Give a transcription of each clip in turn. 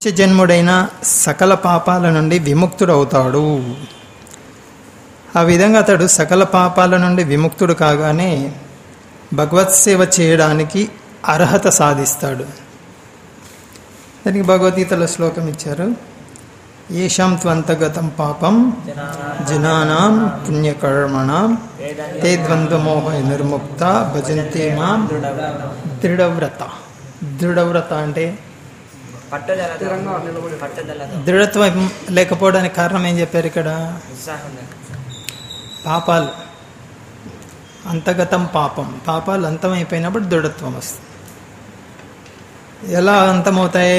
జన్ముడైన సకల పాపాల నుండి విముక్తుడవుతాడు ఆ విధంగా అతడు సకల పాపాల నుండి విముక్తుడు కాగానే భగవత్ సేవ చేయడానికి అర్హత సాధిస్తాడు దానికి భగవద్గీతలో శ్లోకం ఇచ్చారు ఏషాం త్వంతగతం పాపం జనానాం పుణ్యకర్మణాం తే ద్వంద్వమోహ నిర్ముక్త భజంతే మాం దృఢవ్రత దృఢవ్రత అంటే పట్టుదలతో పట్టుదలతో దృఢత్వం లేకపోవడానికి కారణం ఏం చెప్పారు ఇక్కడ ఉత్సాహం పాపాలు అంతగతం పాపం పాపాలు అంతమైపోయినప్పుడు దృఢత్వం వస్తుంది ఎలా అంతమవుతాయి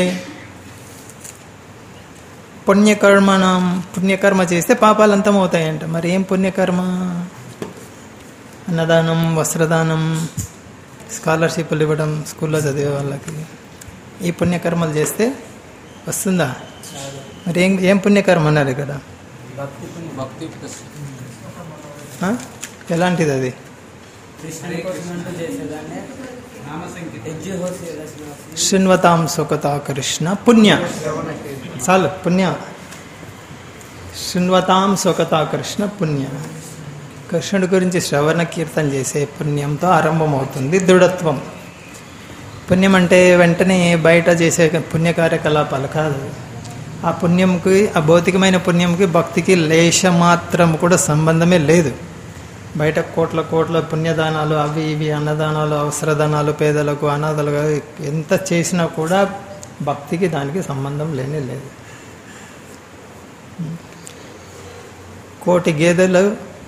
పుణ్యకర్మణం పుణ్యకర్మ చేస్తే పాపాలు అంతమవుతాయంట మరి ఏం పుణ్యకర్మ అన్నదానం వస్త్రదానం స్కాలర్షిప్లు ఇవ్వడం స్కూల్లో చదివే వాళ్ళకి ఈ పుణ్యకర్మలు చేస్తే వస్తుందా మరి ఏం ఏం పుణ్యకర్మ అన్నారు ఇక్కడ భక్తి ఆ? ఎలాంటిది అది కృష్ణుడి కోసం అంటూ చేసేదాన్ని ఎజ్జుహోసి శృణ్వతాం సుఖత కృష్ణ పుణ్య చాలు పుణ్య శృణ్వతాం సుఖత కృష్ణ పుణ్య కృష్ణుడి గురించి శ్రవణ కీర్తన చేసే పుణ్యంతో ఆరంభమవుతుంది దృఢత్వం పుణ్యం అంటే వెంటనే బయట చేసే పుణ్య కార్యకలాపాలు కాదు ఆ పుణ్యంకి ఆ భౌతికమైన పుణ్యంకి భక్తికి లేశ మాత్రం కూడా సంబంధమే లేదు బయట కోట్ల కోట్ల పుణ్యదానాలు అవి ఇవి అన్నదానాలు అవసరదానాలు పేదలకు అనాథలుగా ఎంత చేసినా కూడా భక్తికి దానికి సంబంధం లేనే లేదు కోటి గేదెలు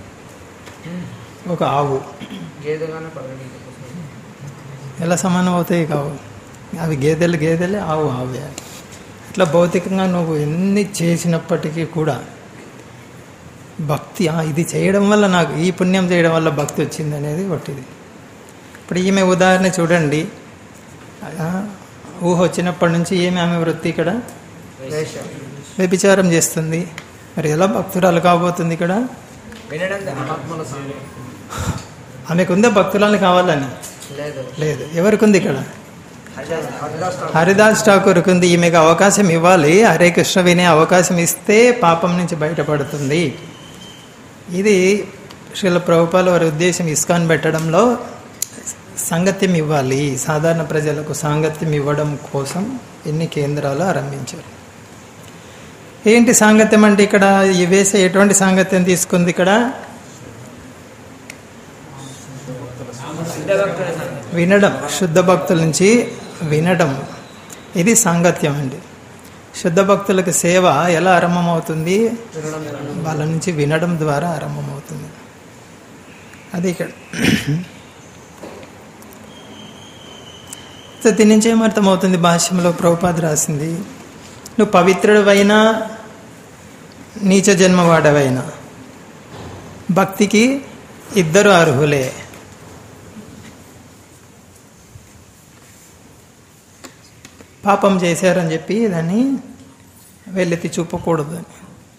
ఒక ఆవు గేదెగానే పగడి ఎలా సమానం అవుతాయి కావు అవి గేదెలు గేదెలే ఆవు ఆవే అట్లా భౌతికంగా నువ్వు ఎన్ని చేసినప్పటికీ కూడా భక్తి ఆ, ఇది చేయడం వల్ల నాకు ఈ పుణ్యం చేయడం వల్ల భక్తి వచ్చింది అనేది ఒకటిది ఇప్పుడు ఈమె ఉదాహరణ చూడండి ఆ, ఊహ వచ్చినప్పటి నుంచి ఏమి ఆమె వృత్తి ఇక్కడ వ్యభిచారం చేస్తుంది మరి ఎలా భక్తురాలు కాబోతుంది ఇక్కడ వినడం ఆత్మల ఆమెకు ఉందే భక్తురాలు కావాలని లేదు లేదు ఎవరికి ఉంది ఇక్కడ హరిదాస్ హరిదాస్ ఠాకూర్కి ఉంది ఈమెకు అవకాశం ఇవ్వాలి హరే కృష్ణ వినే అవకాశం ఇస్తే పాపం నుంచి బయటపడుతుంది ఇది శ్రీల ప్రభుపాల వారి ఉద్దేశం ఇస్కాన్ పెట్టడంలో సాంగత్యం ఇవ్వాలి సాధారణ ప్రజలకు సాంగత్యం ఇవ్వడం కోసం ఎన్ని కేంద్రాలు ఆరంభించారు ఏంటి సాంగత్యం అంటే ఇక్కడ ఈ వేసే ఎటువంటి సాంగత్యం తీసుకుంది ఇక్కడ సిద్ధ భక్తుల సంగతి. వినడం శుద్ధ భక్తుల నుంచి వినడం ఇది సాంగత్యం అండి శుద్ధ భక్తులకు సేవ ఎలా ఆరంభమవుతుంది వాళ్ళ నుంచి వినడం ద్వారా ఆరంభమవుతుంది అది ఇక్కడ సో దీని నుంచి ఏమర్థమవుతుంది భాష్యంలో ప్రభుపాద రాసింది నువ్వు పవిత్రుడవైనా నీచ జన్మవాడవైనా భక్తికి ఇద్దరు అర్హులే పాపం చేశారని చెప్పి దాన్ని వెళ్ళెత్తి చూపకూడదు అని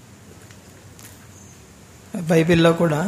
బైబిల్లో కూడా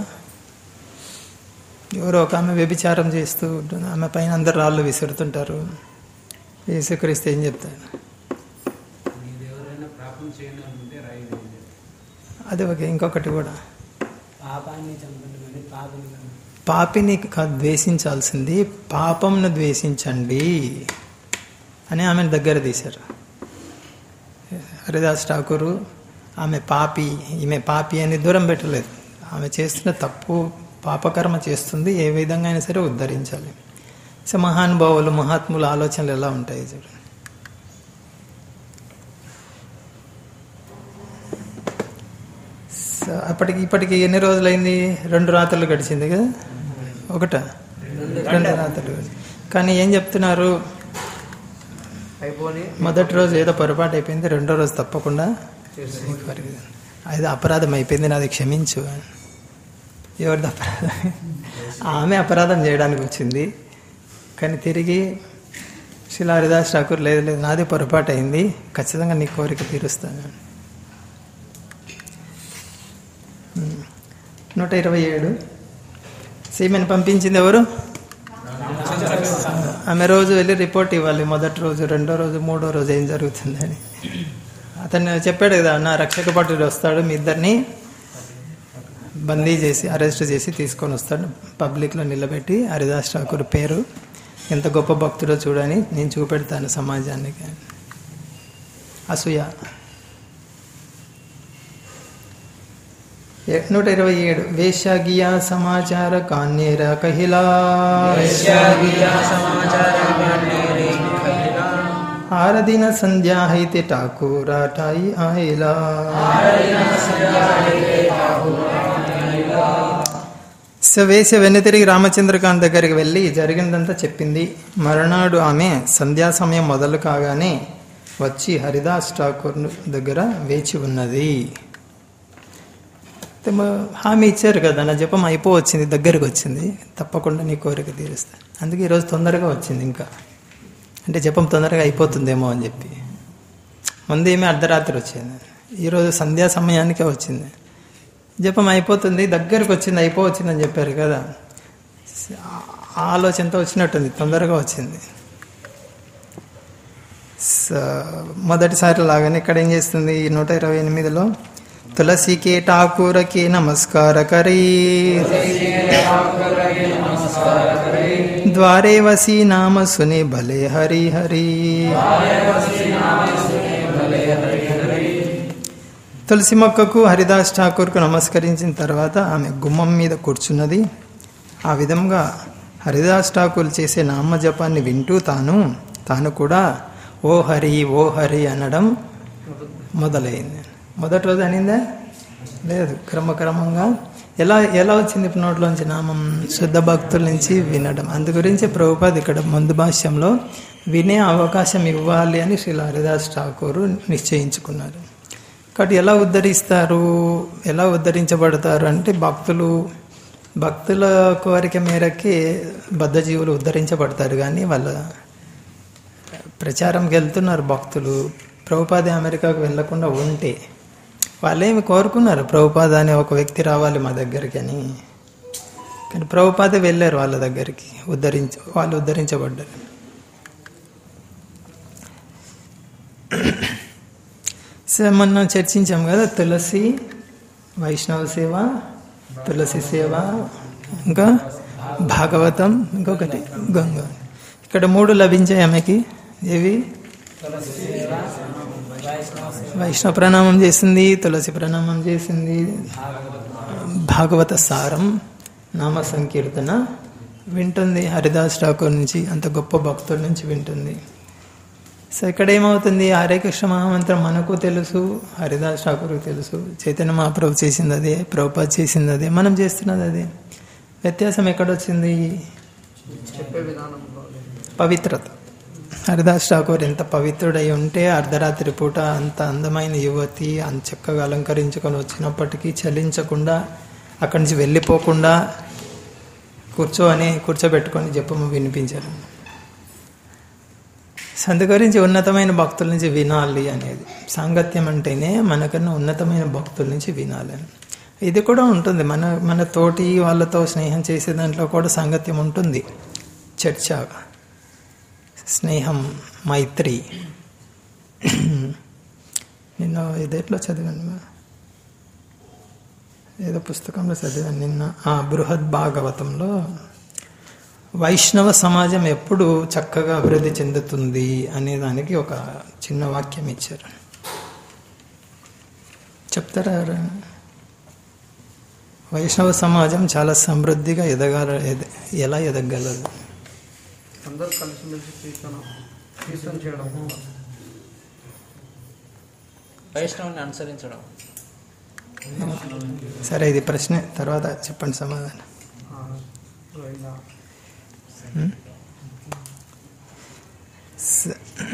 ఎవరో ఒక ఆమె వ్యభిచారం చేస్తూ ఉంటుంది ఆమె పైన అందరు రాళ్ళు విసురుతుంటారు యేసుక్రీస్తు ఏం చెప్తారు మీరు ఎవరైనా పాపం చేయను అనుకుంటే రాయి వేయండి. అది ఒక ఇంకొకటి కూడా పాపాన్ని చంపండి పాపం పాపిని కాదు ద్వేషించాల్సింది పాపంను ద్వేషించండి అని ఆమెను దగ్గర తీశారు హరిదాస్ ఠాకూరు ఆమె పాపి ఈమె పాపి అని దూరం పెట్టలేదు ఆమె చేస్తున్న తప్పు పాపకర్మ చేస్తుంది ఏ విధంగా అయినా సరే ఉద్ధరించాలి సో మహానుభావులు మహాత్ముల ఆలోచనలు ఎలా ఉంటాయి చూడండి సో అప్పటికి ఇప్పటికి ఎన్ని రోజులైంది రెండు రాత్రులు గడిచింది కదా ఒకట రెండు రాత్రులు కానీ ఏం చెప్తున్నారు అయిపోయి మొదటి రోజు ఏదో పొరపాటు అయిపోయింది రెండో రోజు తప్పకుండా అది అపరాధం అయిపోయింది నాది క్షమించు ఎవరిది అపరాధం ఆమె అపరాధం చేయడానికి వచ్చింది కానీ తిరిగి శిలా హరిదాస్ ఠాకూర్ లేదు లేదు నాది పొరపాటు అయింది ఖచ్చితంగా నీ కోరిక తీరుస్తాను ఉమ్. నూట ఇరవై ఏడు సీమెను పంపించింది ఎవరు ఆమె రోజు వెళ్ళి రిపోర్ట్ ఇవ్వాలి మొదటి రోజు రెండో రోజు మూడో రోజు ఏం జరుగుతుందని అతను చెప్పాడు కదా నా రక్షక భటుడు వస్తాడు మీ ఇద్దరిని బందీ చేసి అరెస్ట్ చేసి తీసుకొని వస్తాడు పబ్లిక్లో నిలబెట్టి హరిదాస్ ఠాకూర్ పేరు ఎంత గొప్ప భక్తుడో చూడని నేను చూపెడతాను సమాజానికి అసూయ ఏ- నూట ఇరవై ఏడు వేషాగియా సమాచార కాన్యేర కహిలా ఆరదిన సంధ్యా హైతే ఠాకూర ఠాయి ఆయిలా సో వేసి వెనుతిరిగి రామచంద్రకాంత్ దగ్గరికి వెళ్ళి జరిగిందంతా చెప్పింది మరునాడు ఆమె సంధ్యా సమయం మొదలు కాగానే వచ్చి హరిదాస్ ఠాకూర్ దగ్గర వేచి ఉన్నది అయితే మా- హామీ ఇచ్చారు కదా నా జపం అయిపో వచ్చింది దగ్గరకు వచ్చింది తప్పకుండా నీ కోరిక తీరుస్తాను అందుకే ఈరోజు తొందరగా వచ్చింది ఇంకా అంటే జపం తొందరగా అయిపోతుందేమో అని చెప్పి ముందు ఏమీ అర్ధరాత్రి వచ్చింది ఈరోజు సంధ్యా సమయానికే వచ్చింది జపం అయిపోతుంది దగ్గరకు వచ్చింది అయిపో వచ్చింది అని చెప్పారు కదా ఆ ఆలోచనతో వచ్చినట్టుంది తొందరగా వచ్చింది స- మొదటిసారి లాగానే ఇక్కడ ఏం చేస్తుంది ఈ నూట ఇరవై ఎనిమిదిలో తులసికే ఠాకూరకే నమస్కార కరీ ద్వారే వసి నామ సుని భలే హరి హరి తులసి మొక్కకు హరిదాస్ ఠాకూర్కు నమస్కరించిన తర్వాత ఆమె గుమ్మం మీద కూర్చున్నది ఆ విధంగా హరిదాస్ ఠాకూర్ చేసే నామ జపాన్ని వింటూ తాను తాను కూడా ఓ హరి ఓ హరి అనడం మొదలైంది మొదటి రోజు అనిందా లేదు క్రమక్రమంగా ఎలా ఎలా వచ్చింది ఇప్పుడు నోట్లోంచి నామం శుద్ధ భక్తుల నుంచి వినడం అందు గురించి ప్రభుపాద్ ఇక్కడ ముందు భాష్యంలో వినే అవకాశం ఇవ్వాలి అని శ్రీల హరిదాస్ ఠాకూర్ నిశ్చయించుకున్నారు కాబట్టి ఎలా ఉద్ధరిస్తారు ఎలా ఉద్ధరించబడతారు అంటే భక్తులు భక్తుల కోరిక మేరకి బద్ధజీవులు ఉద్ధరించబడతారు కానీ వాళ్ళ ప్రచారంకి వెళ్తున్నారు భక్తులు ప్రభుపాద అమెరికాకు వెళ్లకుండా ఉంటే వాళ్ళేమి కోరుకున్నారు ప్రభుపాద అనే ఒక వ్యక్తి రావాలి మా దగ్గరికి అని కానీ ప్రభుపాద వెళ్ళారు వాళ్ళ దగ్గరికి ఉద్ధరించ వాళ్ళు ఉద్ధరించబడ్డారు సో మొన్న చర్చించాం కదా తులసి వైష్ణవ సేవ తులసి సేవ ఇంకా భాగవతం ఇంకొకటి గంగ ఇక్కడ మూడు లభించాయి ఆమెకి ఏవి వైష్ణవ ప్రణామం చేసింది తులసి ప్రణామం చేసింది భాగవత సారం నామ సంకీర్తన వింటుంది హరిదాస్ ఠాకూర్ నుంచి అంత గొప్ప భక్తుల నుంచి వింటుంది సో ఇక్కడ ఏమవుతుంది హరే కృష్ణ మహామంత్రం మనకు తెలుసు హరిదాస్ ఠాకూర్కి తెలుసు చైతన్య మహాప్రభు చేసింది అదే ప్రభుపాద్ చేసింది అదే మనం చేస్తున్నది అదే వ్యత్యాసం ఎక్కడొచ్చింది చెప్పే విధానంలో పవిత్రత హరిదాస్ ఠాకూర్ ఎంత పవిత్రుడై ఉంటే అర్ధరాత్రి పూట అంత అందమైన యువతి అంత చక్కగా అలంకరించుకొని వచ్చినప్పటికీ చలించకుండా అక్కడి నుంచి వెళ్ళిపోకుండా కూర్చోని కూర్చోబెట్టుకొని జపము వినిపించారు సందు గురించి ఉన్నతమైన భక్తుల నుంచి వినాలి అనేది సాంగత్యం అంటేనే మనకన్నా ఉన్నతమైన భక్తుల నుంచి వినాలి అని ఇది కూడా ఉంటుంది మన మన తోటి వాళ్ళతో స్నేహం చేసే దాంట్లో కూడా సాంగత్యం ఉంటుంది చర్చ స్నేహం మైత్రి నిన్న ఇదేట్లో చదివాను ఏదో పుస్తకంలో చదివాను నిన్న ఆ బృహద్ భాగవతంలో వైష్ణవ సమాజం ఎప్పుడు చక్కగా అభివృద్ధి చెందుతుంది అనే దానికి ఒక చిన్న వాక్యం ఇచ్చారు చెప్తారా ఎవరైనా? వైష్ణవ సమాజం చాలా సమృద్ధిగా ఎదగాల ఎద- ఎలా ఎదగలదు అందరూ కలిసిమెలిసి కీర్తన కీర్తన చేయడం వైష్ణవుని అనుసరించడం సరే ఇది ప్రశ్న తర్వాత చెప్పండి సమాధానం ఆ, ఇంకా ఉం? స-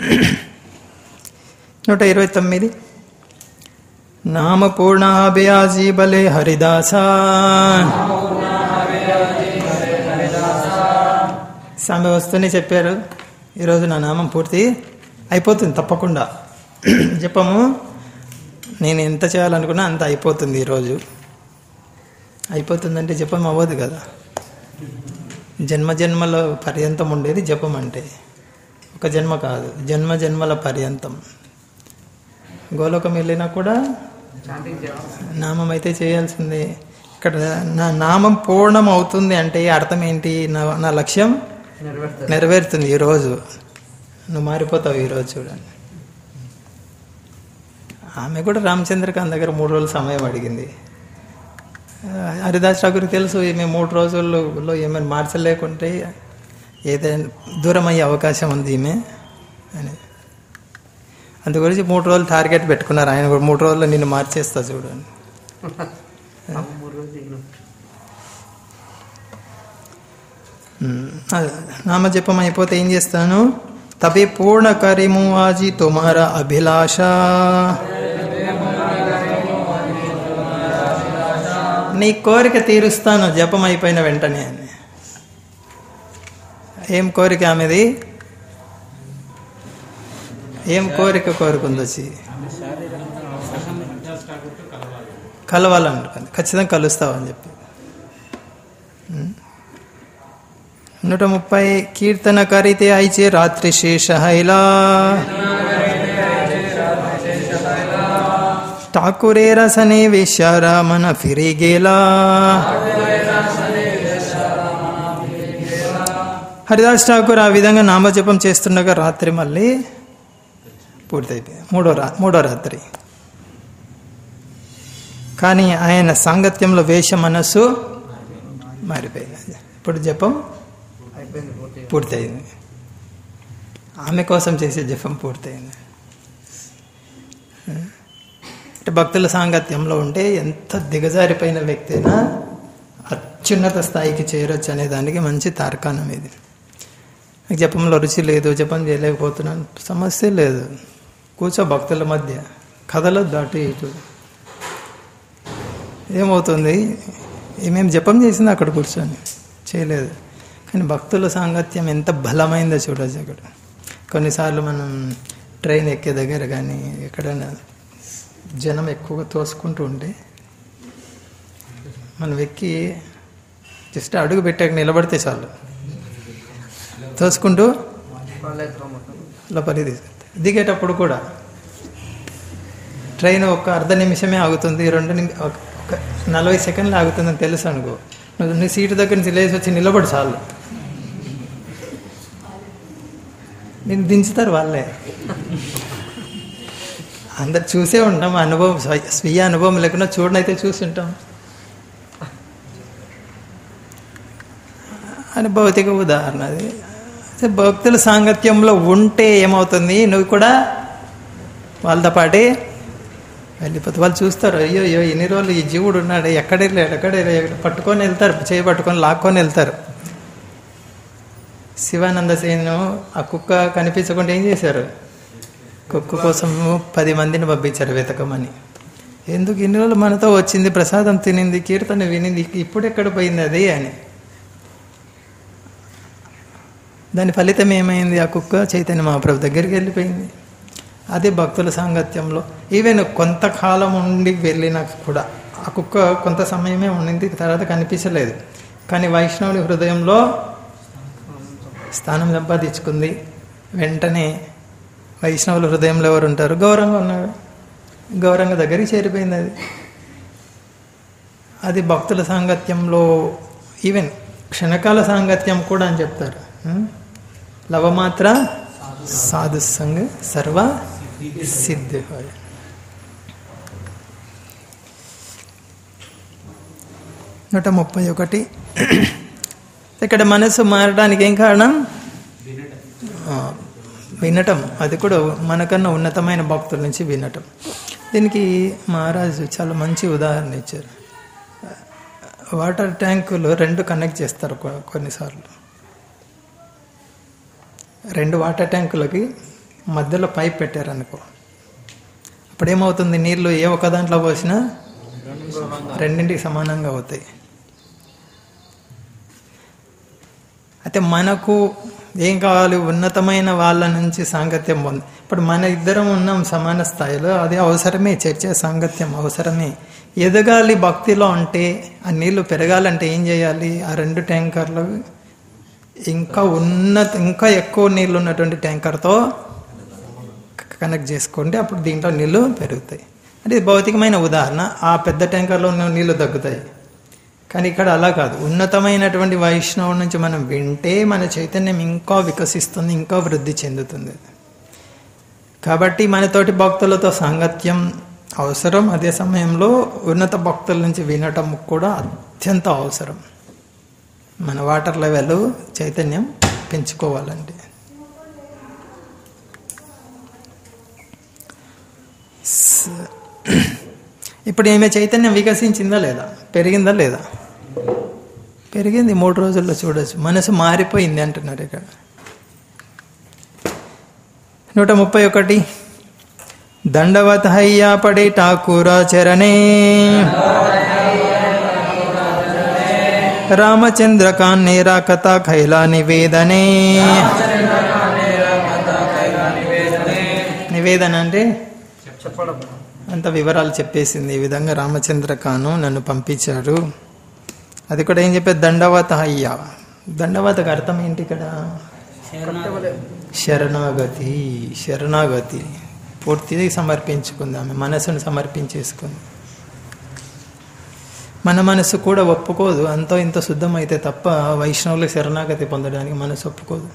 నూట ఇరవై తొమ్మిది నామ పూర్ణాభ్యాజీ బలే హరిదాస స్వామి వస్తూనే చెప్పారు ఈరోజు నా నామం పూర్తి అయిపోతుంది తప్పకుండా చెప్పము నేను ఎంత చేయాలనుకున్నా అంత అయిపోతుంది ఈరోజు అయిపోతుందంటే జపం అవ్వదు కదా జన్మ జన్మల పర్యంతం ఉండేది జపం అంటే ఒక జన్మ కాదు జన్మ జన్మల పర్యంతం గోలోకం వెళ్ళినా కూడా చాంటింగ్ చేయాలి నామం అయితే చేయాల్సిందే ఇక్కడ నా నామం పూర్ణం అవుతుంది అంటే అర్థం ఏంటి నా నా లక్ష్యం నెరవేరుతుంది నెరవేరుతుంది ఈరోజు నువ్వు మారిపోతావు ఈరోజు చూడండి ఆమె కూడా రామచంద్రకాంత్ దగ్గర మూడు రోజులు సమయం అడిగింది ఆ, హరిదాస్ ఠాకూర్ తెలుసు ఈమె మూడు రోజుల్లో ఏమైనా మార్చలేకుంటే ఏదైనా దూరం అయ్యే అవకాశం ఉంది ఈమె అని అందు గురించి మూడు రోజులు టార్గెట్ పెట్టుకున్నారు ఆయన కూడా మూడు రోజుల్లో నిన్ను మార్చేస్తా చూడండి అమ్మ మూడు రోజు దిగిన ఉమ్, అదే. నామజపం అయిపోతే ఏం చేస్తాను తబే పూర్ణ కరిము ఆజీ తుమార అభిలాష నీ కోరిక తీరుస్తాను జపం అయిపోయిన వెంటనే అని ఏం కోరిక ఆమెది ఏం కోరిక కోరుకుంది వచ్చి ఆమె శారీరకంగా హరిదాస్ ఠాకూర్తో కలవాలి కలవాలనుకుంది ఖచ్చితంగా కలుస్తావని చెప్పి ఉం. నూట ముప్పై కీర్తన కరితే ఐచే రాత్రి శేష హైలా ఠాకురే రసనే వేశారా మన ఫిరి గేలా హరిదాస్ ఠాకూర్ ఆ విధంగా నామజపం చేస్తుండగా రాత్రి మళ్ళీ పూర్తయిపోయింది మూడో రా మూడో రాత్రి కానీ ఆయన సాంగత్యంలో వేష మనస్సు మారిపోయింది ఇప్పుడు జపం అయిపోయింది పూర్తి పూర్తయింది ఆమె కోసం చేసే జపం పూర్తయింది అంటే భక్తుల సాంగత్యంలో ఉంటే ఎంత దిగజారిపోయిన వ్యక్తి అయినా అత్యున్నత స్థాయికి చేరొచ్చు అనే దానికి మంచి తార్కాణం ఇది నాకు జపంలో రుచి లేదు జపం చేయలేకపోతున్నాను సమస్య లేదు కూర్చో భక్తుల మధ్య కథలో దాటి ఇటు ఏమవుతుంది ఏమేమి జపం చేసింది అక్కడ కూర్చొని చేయలేదు కానీ భక్తుల సాంగత్యం ఎంత బలమైందో చూడొచ్చు అక్కడ కొన్నిసార్లు మనం ట్రైన్ ఎక్కే దగ్గర కానీ ఎక్కడైనా జనం ఎక్కువగా తోసుకుంటూ ఉంటే మనం ఎక్కి జస్ట్ అడుగు పెట్టాక నిలబడితే చాలు తోసుకుంటూ వాళ్ళే క్రమం లోపలికి తీసుకెళ్తారు దిగేటప్పుడు కూడా ట్రైన్ ఒక అర్ధ నిమిషమే ఆగుతుంది రెండు నిమి ఒక ఒక నలభై సెకండ్లు ఆగుతుందని తెలుసు అనుకో నువ్వు నీ సీటు దగ్గర నుంచి లేచి వచ్చి నిలబడి చాలు నేను దించుతారు వాళ్ళే అందరు చూసే ఉంటాం అనుభవం స్వ- స్వీయ అనుభవం లేకుండా చూడనైతే చూసి ఉంటాం అని భౌతిక ఉదాహరణ అది అయితే భక్తుల సాంగత్యంలో ఉంటే ఏమవుతుంది నువ్వు కూడా వాళ్ళతో పాటే వెళ్ళిపోతే వాళ్ళు చూస్తారు అయ్యో అయ్యో ఎన్ని రోజులు ఈ జీవుడు ఉన్నాడు ఎక్కడ వెళ్ళాడు ఎక్కడ వెళ్ళాడు పట్టుకొని వెళ్తారు చేయి పట్టుకొని లాక్కొని వెళ్తారు శివానంద సేను ఆ కుక్క కనిపించకుండా ఏం చేశారు కుక్క కోసం పది మందిని పంపించారు వెతకమని ఎందుకు ఇన్ని రోజులు మనతో వచ్చింది ప్రసాదం తినింది కీర్తన వినింది ఇప్పుడు ఎక్కడ పోయింది అది అని దాని ఫలితం ఏమైంది ఆ కుక్క చైతన్య మహాప్రభు దగ్గరికి వెళ్ళిపోయింది అదే భక్తుల సాంగత్యంలో ఈవెన్ కొంతకాలం ఉండి వెళ్ళినా కూడా ఆ కుక్క కొంత సమయమే ఉండింది తర్వాత కనిపించలేదు కానీ వైష్ణవుని హృదయంలో స్థానం సంపాదించుకుంది వెంటనే వైష్ణవుల హృదయంలో ఎవరు ఉంటారు గౌరంగా ఉన్నారు గౌరంగ దగ్గరికి చేరిపోయింది అది అది భక్తుల సాంగత్యంలో ఈవెన్ క్షణకాల సాంగత్యం కూడా అని చెప్తారు ఉం? లవమాత్ర సాధు సంగ సర్వ సిద్ధి హోయ్. నూట ముప్పై ఒకటి ఇక్కడ మనసు మారడానికి ఏం కారణం ఆ, వినటం అది కూడా మనకన్నా ఉన్నతమైన భక్తుల నుంచి వినటం దీనికి మహారాజు చాలా మంచి ఉదాహరణ ఇచ్చారు వాటర్ ట్యాంకులు రెండు కనెక్ట్ చేస్తారు కొ- కొన్నిసార్లు రెండు వాటర్ ట్యాంకులకి మధ్యలో పైప్ పెట్టారు అనుకో అప్పుడు ఏమవుతుంది నీళ్లు ఏ ఒక దాంట్లో పోసినా రెండింటికి సమానంగా అవుతాయి అయితే మనకు ఏం కావాలి ఉన్నతమైన వాళ్ళ నుంచి సాంగత్యం పొంది ఇప్పుడు మన ఇద్దరం ఉన్నాం సమాన స్థాయిలో అది అవసరమే చర్చ సాంగత్యం అవసరమే ఎదగాలి భక్తిలో అంటే ఆ నీళ్లు పెరగాలంటే ఏం చేయాలి ఆ రెండు ట్యాంకర్లు ఇంకా ఉన్నత ఇంకా ఎక్కువ నీళ్ళు ఉన్నటువంటి ట్యాంకర్తో కనెక్ట్ చేసుకోండి అప్పుడు దీంట్లో నీళ్లు పెరుగుతాయి అంటే ఇది భౌతికమైన ఉదాహరణ ఆ పెద్ద ట్యాంకర్లో ఉన్న నీళ్లు తగ్గుతాయి కానీ ఇక్కడ అలా కాదు ఉన్నతమైనటువంటి వైష్ణవం నుంచి మనం వింటే మన చైతన్యం ఇంకా వికసిస్తుంది ఇంకా వృద్ధి చెందుతుంది కాబట్టి మనతోటి భక్తులతో సాంగత్యం అవసరం అదే సమయంలో ఉన్నత భక్తుల నుంచి వినటం కూడా అత్యంత అవసరం మన వాటర్ లెవెల్ చైతన్యం పెంచుకోవాలండి స- ఇప్పుడు ఈమె చైతన్యం వికసించిందా లేదా పెరిగిందా లేదా పెరిగింది మూడు రోజుల్లో చూడొచ్చు మనసు మారిపోయింది అంటున్నారు ఇక్కడ నూట ముప్పై ఒకటి దండవత్ హయ్యా పడే ఠాకూర చరణే రామచంద్ర కాన్నేరా కథ ఖైలా నివేదనే నివేదన అంటే చెప్పడం అంత వివరాలు చెప్పేసింది ఈ విధంగా రామచంద్ర కాను నన్ను పంపించారు అది కూడా ఏం చెప్పేది దండవత అయ్యా దండవతకు అర్థం ఏంటి ఇక్కడ శరణాగతి శరణాగతి పూర్తిగా సమర్పించుకుంది ఆమె మనసును సమర్పించేసుకుంది మన మనసు కూడా ఒప్పుకోదు అంతో ఇంత శుద్ధమైతే తప్ప వైష్ణవులకు శరణాగతి పొందడానికి మనసు ఒప్పుకోదు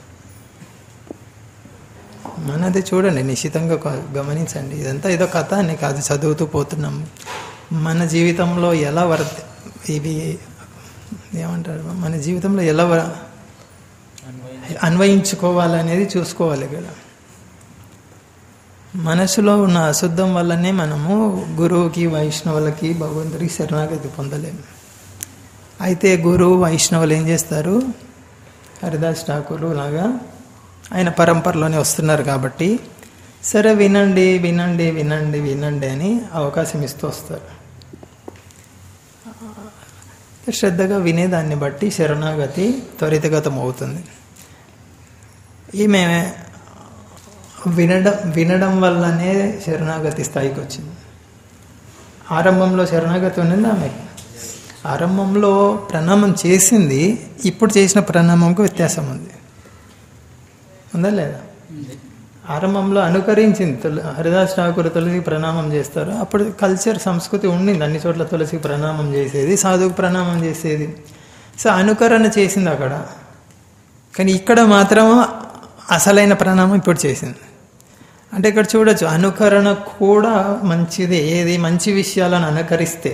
మనది చూడండి నిశ్చితంగా కా- గమనించండి ఇదంతా ఏదో కథ అని కాదు చదువుతూ పోతున్నాం మన జీవితంలో ఎలా వర ఇవి ఏమంటారు మన జీవితంలో ఎలా వ- అన్వయించుకోవాలనేది చూసుకోవాలి కదా మనసులో ఉన్న అశుద్ధం వల్లనే మనము గురువుకి వైష్ణవులకి భగవంతుడికి శరణాగతి పొందలేము అయితే గురువు వైష్ణవులు ఏం చేస్తారు హరిదాస్ ఠాకూర్ లాగా ఆయన పరంపరలోనే వస్తున్నారు కాబట్టి సరే వినండి వినండి వినండి వినండి అని అవకాశం ఇస్తూ వస్తారు శ్రద్ధగా వినేదాన్ని బట్టి శరణాగతి త్వరితగతం అవుతుంది ఈమె వినడం వినడం వల్లనే శరణాగతి స్థాయికి వచ్చింది ఆరంభంలో శరణాగతి ఉన్నది ఆమెకి ఆరంభంలో ప్రణామం చేసింది ఇప్పుడు చేసిన ప్రణామంకు వ్యత్యాసం ఉంది ఉందా లేదా ఆరంభంలో అనుకరించింది తుల హరిదాస్ ఠాకూర్ తులసి ప్రణామం చేస్తారు అప్పుడు కల్చర్ సంస్కృతి ఉండింది అన్ని చోట్ల తులసికి ప్రణామం చేసేది సాధువుకు ప్రణామం చేసేది సో అనుకరణ చేసింది అక్కడ కానీ ఇక్కడ మాత్రం అసలైన ప్రణామం ఇప్పుడు చేసింది అంటే ఇక్కడ చూడొచ్చు అనుకరణ కూడా మంచిదే ఏది మంచి విషయాలను అనుకరిస్తే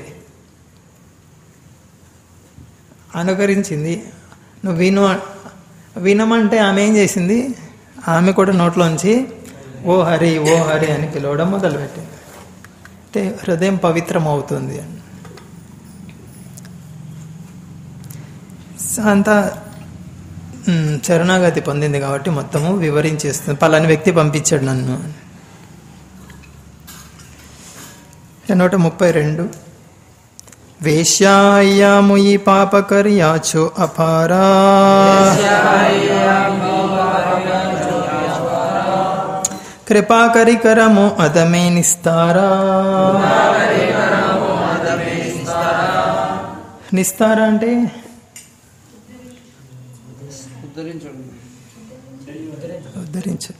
అనుకరించింది నువ్వు విను వినమంటే ఆమె ఏం చేసింది ఆమె కూడా నోట్లోంచి ఓ హరి ఓ హరి అని పిలవడం మొదలుపెట్టింది అంటే హృదయం పవిత్రం అవుతుంది అని స- అంతా మ్, శరణాగతి పొందింది కాబట్టి మొత్తము వివరించేస్తుంది పలాని వ్యక్తి పంపించాడు నన్ను నూట ముప్పై రెండు వేశ్యాయాముయి పాపకర్యాచో అపారా కృపాకరి కరము అదమే నిస్తారా నిస్తారా అంటే ఉద్ధరించండి ఉద్ధరించండి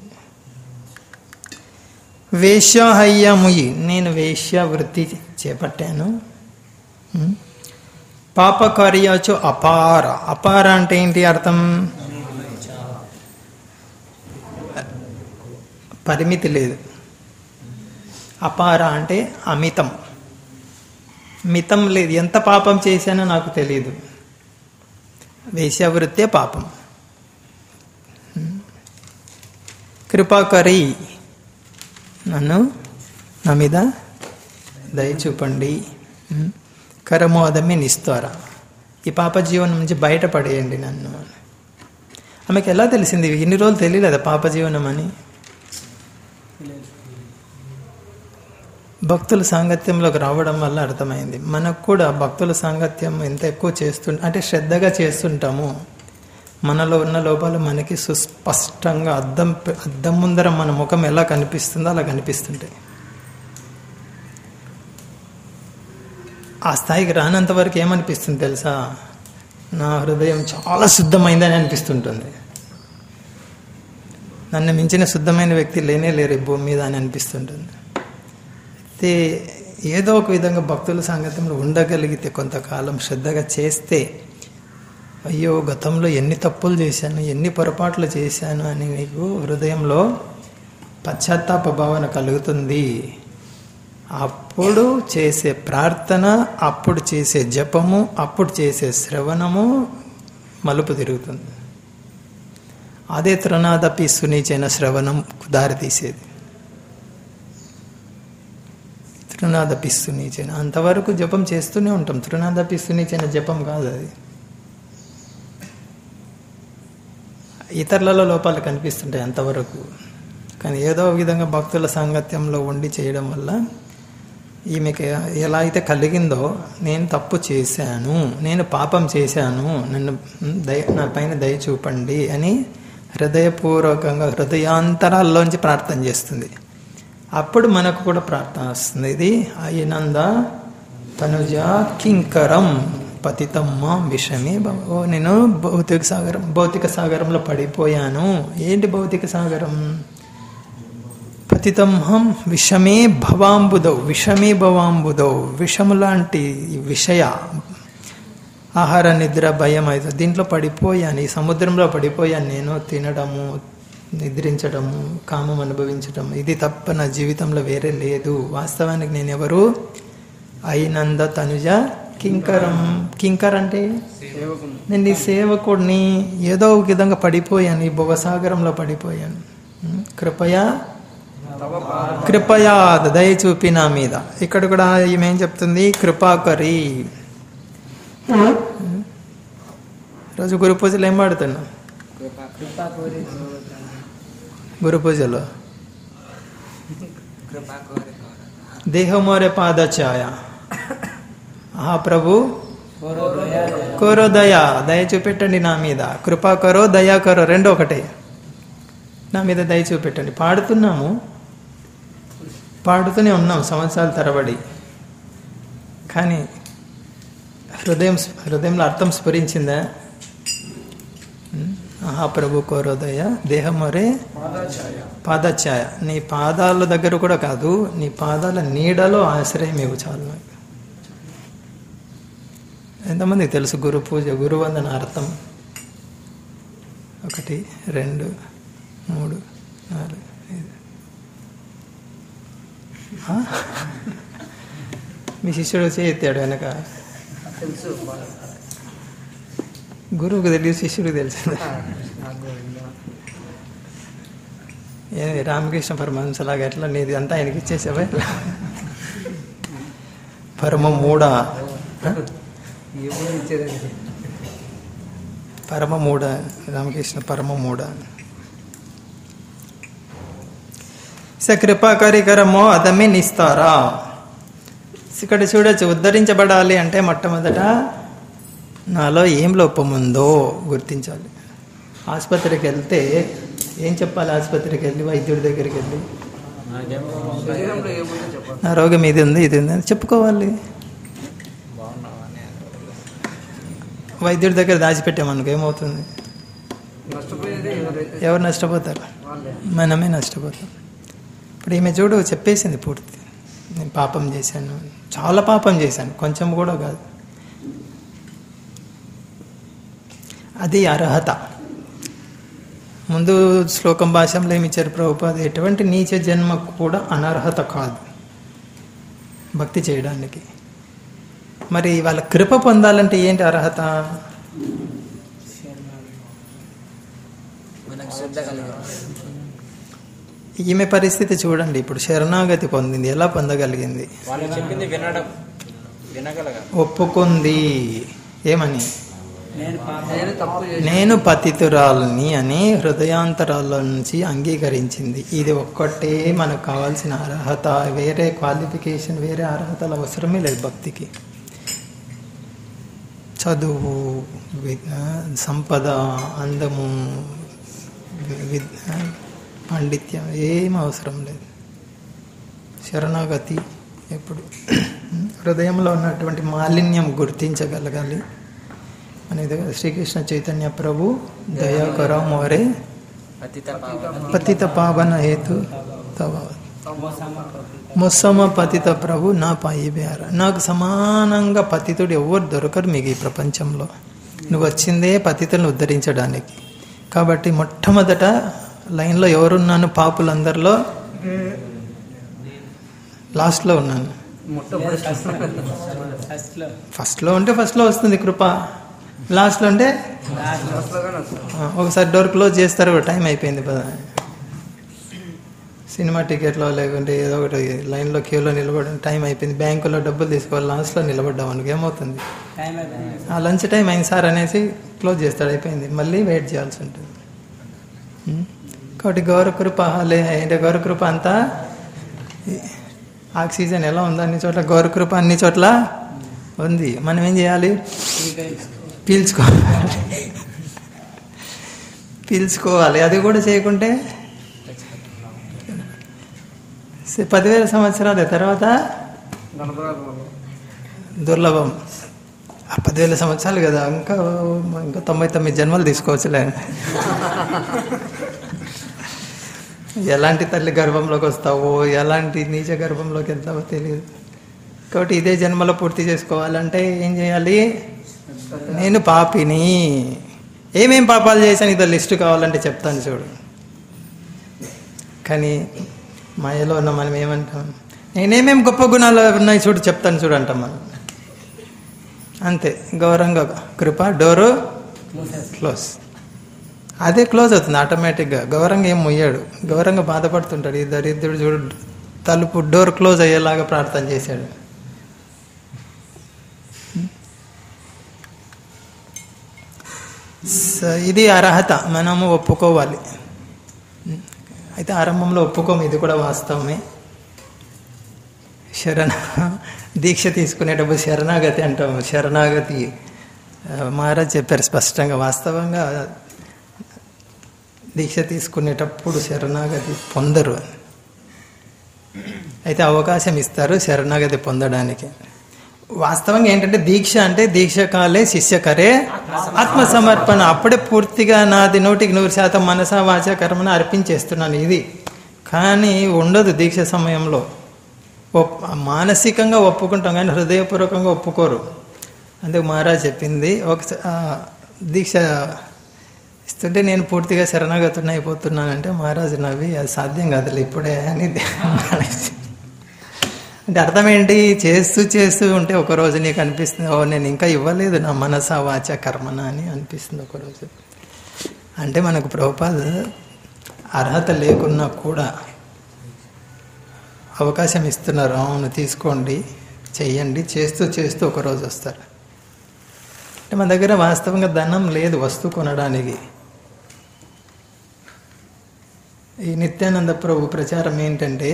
వేశ్యాహయ్యముయి నేను వేశ్య వృత్తి చేపట్టాను ఉం? పాపకార్యాచో అపార అపార అంటే ఏంటి అర్థం పరిమితి లేదు అపార అంటే అమితం మితం లేదు ఎంత పాపం చేశానో నాకు తెలియదు వేశ్యావృత్తే పాపం కృపాకరి నన్ను నా మీద దయ చూపండి ఉం. కరమోదమే నిస్తారా ఈ పాప జీవనం నుంచి బయటపడేయండి నన్ను ఆమెకి ఎలా తెలిసింది ఇన్ని రోజులు తెలియలేదా పాప జీవనం అని భక్తుల సాంగత్యంలోకి రావడం వల్ల అర్థమైంది మనకు కూడా భక్తుల సాంగత్యం ఎంత ఎక్కువ చేస్తు అంటే శ్రద్ధగా చేస్తుంటాము మనలో ఉన్న లోపాలు మనకి సుస్పష్టంగా అద్దం పె- అద్దం ముందర మన ముఖం ఎలా కనిపిస్తుందో అలా కనిపిస్తుంటాయి ఆ స్థాయికి రానంత వరకు ఏమనిపిస్తుంది తెలుసా నా హృదయం చాలా శుద్ధమైందని అనిపిస్తుంటుంది నన్ను మించిన శుద్ధమైన వ్యక్తి లేనే లేరు ఈ భూమి మీద అని అనిపిస్తుంటుంది అయితే ఏదో ఒక విధంగా భక్తుల సంగతంలో ఉండగలిగితే కొంతకాలం శ్రద్ధగా చేస్తే అయ్యో గతంలో ఎన్ని తప్పులు చేశాను ఎన్ని పొరపాట్లు చేశాను అని నీకు హృదయంలో పశ్చాత్తాప భావన కలుగుతుంది అప్పుడు చేసే ప్రార్థన అప్పుడు చేసే జపము అప్పుడు చేసే శ్రవణము మలుపు తిరుగుతుంది అదే తృణాదపి సునీచైన శ్రవణం దారితీసేది తృణాదపి సునీచైన అంతవరకు జపం చేస్తూనే ఉంటాం తృణాదపి సునీచైన జపం కాదు అది ఇతరులలో లోపాలు కనిపిస్తుంటాయి అంతవరకు కానీ ఏదో ఒక విధంగా భక్తుల సాంగత్యంలో ఉండి చేయడం వల్ల ఈమెకి ఎలా అయితే కలిగిందో నేను తప్పు చేశాను నేను పాపం చేశాను నన్ను దయ నా పైన దయ చూపండి అని హృదయపూర్వకంగా హృదయాంతరాల్లోంచి ప్రార్థన చేస్తుంది అప్పుడు మనకు కూడా ప్రార్థన వస్తుంది ఇది అయినంద తనుజ కింకరం పతితమ్మ విషమే భవ. ఓ నేను భౌతిక సాగరం భౌతిక సాగరంలో పడిపోయాను ఏంటి భౌతిక సాగరం పతితంహం విషమే భవాంబుదౌ విషమే భవాంబుదౌ విషము లాంటి విషయ ఆహార నిద్ర భయం అవుతుంది దీంట్లో పడిపోయాను ఈ సముద్రంలో పడిపోయాను నేను తినడము నిద్రించడము కామం అనుభవించడం ఇది తప్ప నా జీవితంలో వేరే లేదు వాస్తవానికి నేను ఎవరు అయినంద తనుజ కింకరం కింకర్ అంటే సేవకుని నేను ఈ సేవకుడిని ఏదో ఒక విధంగా పడిపోయాను ఈ భవసాగరంలో పడిపోయాను ఉం? కృపయా తవ పాద కృపయా దయ చూపి నా మీద ఇక్కడ కూడా ఈమె ఏం చెప్తుంది కృపాకరి రోజు గురు పూజలు ఏం పాడుతున్నాం కృపా కోరి గురు పూజలో కృపా కోరి దేహమోరే పాదఛాయ ఆహా ప్రభు కోరో దయ దయ చూపెట్టండి నా మీద కృపా కరో దయా కరో రెండు ఒకటే నా మీద దయ చూపెట్టండి పాడుతున్నాము పాడుతూనే ఉన్నాం సంవత్సరాల తరబడి కానీ హృదయం హృదయంలో అర్థం స్ఫురించిందా ఉం? ఆహా ప్రభు కోరోదయ దేహమొరే పాదాచాయ పాదఛాయ నీ పాదాల దగ్గర కూడా కాదు నీ పాదాల నీడలో ఆశ్రయం ఇవ్వు చాలు నాకు ఎంతమందికి తెలుసు గురు పూజ గురువందన అర్థం ఒకటి రెండు మూడు నాలుగు ఐదు ఆ? మీ శిష్యుడు వచ్చి ఎత్తాడు వెనక తెలుసు గురువుకు తెలియదు శిష్యుడికి తెలిసింది నాకు ఇంకా ఏ రామకృష్ణ పరమహంసలాగా ఎట్లా నీది అంతా ఆయనకి ఇచ్చేసావా పరమ మూడ ఎప్పుడు ఇచ్చేదండి పరమ మూడ రామకృష్ణ పరమ మూడ స కృపాకరికరమో అదమే నిస్తారా ఇక్కడ చూడొచ్చు ఉద్ధరించబడాలి అంటే మొట్టమొదట నాలో ఏం లోపం ఉందో గుర్తించాలి ఆసుపత్రికి వెళ్తే ఏం చెప్పాలి ఆసుపత్రికి వెళ్ళి వైద్యుడి దగ్గరికి వెళ్ళి నాకేం శరీరంలో ఏముందో చెప్పాలి నా రోగం ఇది ఉంది ఇది ఉంది అని చెప్పుకోవాలి బాగున్నావా అని వైద్యుడి దగ్గర దాచిపెట్టామనుకో ఏమవుతుంది నష్టపోయేది ఎవరైతే ఎవరు నష్టపోతారు వాళ్ళే మనమే నష్టపోతాం ఇప్పుడు ఈమె చూడు చెప్పేసింది పూర్తి నేను పాపం చేశాను చాలా పాపం చేశాను కొంచెం కూడా కాదు అది అర్హత ముందు శ్లోకం భాషంలో ఏమి ఇచ్చారు ప్రభుపాద ఎటువంటి నీచ జన్మ కూడా అనర్హత కాదు భక్తి చేయడానికి మరి వాళ్ళ కృప పొందాలంటే ఏంటి అర్హత మనకు శ్రద్ధ కలిగింది ఈమె పరిస్థితి చూడండి ఇప్పుడు శరణాగతి పొందింది ఎలా పొందగలిగింది వాళ్ళు చెప్పింది వినడం వినగలగాలి ఒప్పుకుంది ఏమని నేను నేను తప్పు చేసి నేను పతితురాలని అని హృదయాంతరాల నుంచి అంగీకరించింది ఇది ఒక్కటే మనకు కావాల్సిన అర్హత వేరే క్వాలిఫికేషన్ వేరే అర్హతలు అవసరమే లేదు భక్తికి చదువు వి- సంపద అందము వి- వి- పాండిత్యం ఏం అవసరం లేదు శరణాగతి ఎప్పుడు హృదయంలో ఉన్నటువంటి మాలిన్యం గుర్తించగలగాలి అనేది కదా, శ్రీకృష్ణ చైతన్య ప్రభు దయా కర మోరే పతిత పావన పతిత పావన హేతు తవ మొసమ పతిత ప్రభు నా పాయి బేర నాకు సమానంగా పతితుడు ఎవరు దొరకరు మీకు ఈ ప్రపంచంలో నువ్వు వచ్చిందే పతితులను ఉద్ధరించడానికి కాబట్టి మొట్టమొదట లైన్లో ఎవరున్నాను పాపులందరిలో లాస్ట్లో ఉన్నాను మొట్టమొదటి ఫస్ట్లో ఫస్ట్లో ఉంటే ఫస్ట్లో వస్తుంది కృప లాస్ట్లో అంటే ఫస్ట్లోగానే వస్తుంది ఆ, ఒకసారి డోర్ క్లోజ్ చేస్తారు టైం అయిపోయింది పద సినిమా టికెట్లో లేకుంటే ఏదో ఒకటి లైన్లో క్యూలో నిలబడి టైం అయిపోయింది బ్యాంకులో డబ్బులు తీసుకోవాలి లాస్ట్లో నిలబడ్డాం అనుకో ఏమవుతుంది టైం అయిపోయింది ఆ లంచ్ టైం అయింది సార్ అనేసి క్లోజ్ చేస్తాడు అయిపోయింది మళ్ళీ వెయిట్ చేయాల్సి ఉంటుంది ఉం? కాబట్టి గౌరకృప లే అంటే గౌరకృప అంతా ఈ ఆక్సిజన్ ఎలా ఉందో అన్ని చోట్ల గౌరకృప అన్ని చోట్ల ఉంది మనం ఏం చేయాలి పీల్చుకోవాలి పీల్చుకోవాలి అది కూడా చేయకుంటే సే- పదివేల సంవత్సరాల తర్వాత గణపరాలు దుర్లభం ఆ పదివేల సంవత్సరాలు కదా ఇంకా ఇంకా తొంభై తొమ్మిది జన్మలు తీసుకోవచ్చులే ఎలాంటి తల్లి గర్భంలోకి వస్తావో ఎలాంటి నీచ గర్భంలోకి వెళ్తావో తెలియదు కాబట్టి ఇదే జన్మలో పూర్తి చేసుకోవాలంటే ఏం చేయాలి నేను పాపిని ఏమేం పాపాలు చేశాను ఇదో లిస్టు కావాలంటే చెప్తాను చూడు కానీ మాయలో ఉన్న మనం ఏమంటాం నేనేమేం గొప్ప గుణాలు ఉన్నాయి చూడు చెప్తాను చూడు అంటాం మనం అంతే గౌరవంగా కృప డోరు క్లోజ్ అదే క్లోజ్ అవుతుంది ఆటోమేటిక్గా గౌరంగా ఏం ముయ్యాడు గౌరంగా బాధపడుతుంటాడు ఈ దరిద్రుడు చూడు తలుపు డోర్ క్లోజ్ అయ్యేలాగా ప్రార్థన చేశాడు స- ఇది అర్హత మనము ఒప్పుకోవాలి అయితే ఆరంభంలో ఒప్పుకోము ఇది కూడా వాస్తవమే శరణ దీక్ష తీసుకునేటప్పుడు శరణాగతి అంటాము శరణాగతి ఆ, మహారాజ్ చెప్పారు స్పష్టంగా వాస్తవంగా దీక్ష తీసుకునేటప్పుడు శరణాగతి పొందరు అని అయితే అవకాశం ఇస్తారు శరణాగతి పొందడానికి వాస్తవంగా ఏంటంటే దీక్ష అంటే దీక్ష కాలే శిష్య కరే ఆత్మసమర్పణ అప్పుడే పూర్తిగా నాది నూటికి నూరు శాతం మనసా వాచ కర్మను అర్పించేస్తున్నాను ఇది కానీ ఉండదు దీక్ష సమయంలో ఒప్ మానసికంగా ఒప్పుకుంటాం కానీ హృదయపూర్వకంగా ఒప్పుకోరు అందుకు మహారాజ్ చెప్పింది ఒక దీక్ష ఇస్తుంటే నేను పూర్తిగా శరణాగతుని అయిపోతున్నానంటే మహారాజు నవ్వి అది సాధ్యం కాదులే ఇప్పుడే అని అంటే అర్థం ఏంటి చేస్తూ చేస్తూ ఉంటే ఒకరోజు నీకు అనిపిస్తుంది ఓ నేను ఇంకా ఇవ్వలేదు నా మనస వాచ కర్మన అని అనిపిస్తుంది ఒకరోజు అంటే మనకు ప్రభుపాద అర్హత లేకున్నా కూడా అవకాశం ఇస్తున్నారు అవును తీసుకోండి చెయ్యండి చేస్తూ చేస్తూ ఒకరోజు వస్తారు అంటే మన దగ్గర వాస్తవంగా ధనం లేదు వస్తువు కొనడానికి ఈ నిత్యానంద ప్రభు ప్రచారం ఏంటంటే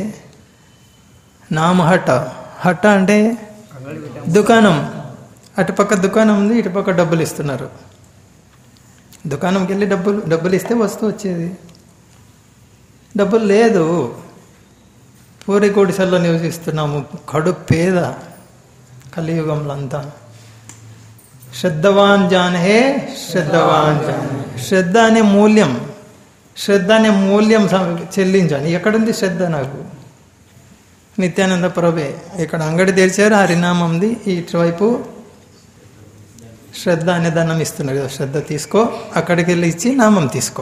నామహట హట్ట అంటే అంగడి పెట్టాం దుకాణం అటుపక్క దుకాణం ఉంది ఇటుపక్క డబ్బులు ఇస్తున్నారు దుకాణంకి వెళ్ళి డబ్బులు డబ్బులు ఇస్తే వస్తువు వచ్చేది డబ్బులు లేదు పూరి గుడిసెల్లో నివసిస్తున్నాము కడు పేద కలియుగంలో అంతా శ్రద్ధవాన్ జానహే శ్రద్ధవాన్ జానే శ్రద్ధ అనే మూల్యం శ్రద్ధ అనే మూల్యం సం- చెల్లించాను ఎక్కడుంది శ్రద్ధ నాకు నిత్యానంద ప్రభే ఇక్కడ అంగడి తెరిచారు హరినామంది ఇటువైపు శ్రద్ధ అనే ధనం ఇస్తున్నారు కదా శ్రద్ధ తీసుకో అక్కడికి వెళ్ళి ఇచ్చి నామం తీసుకో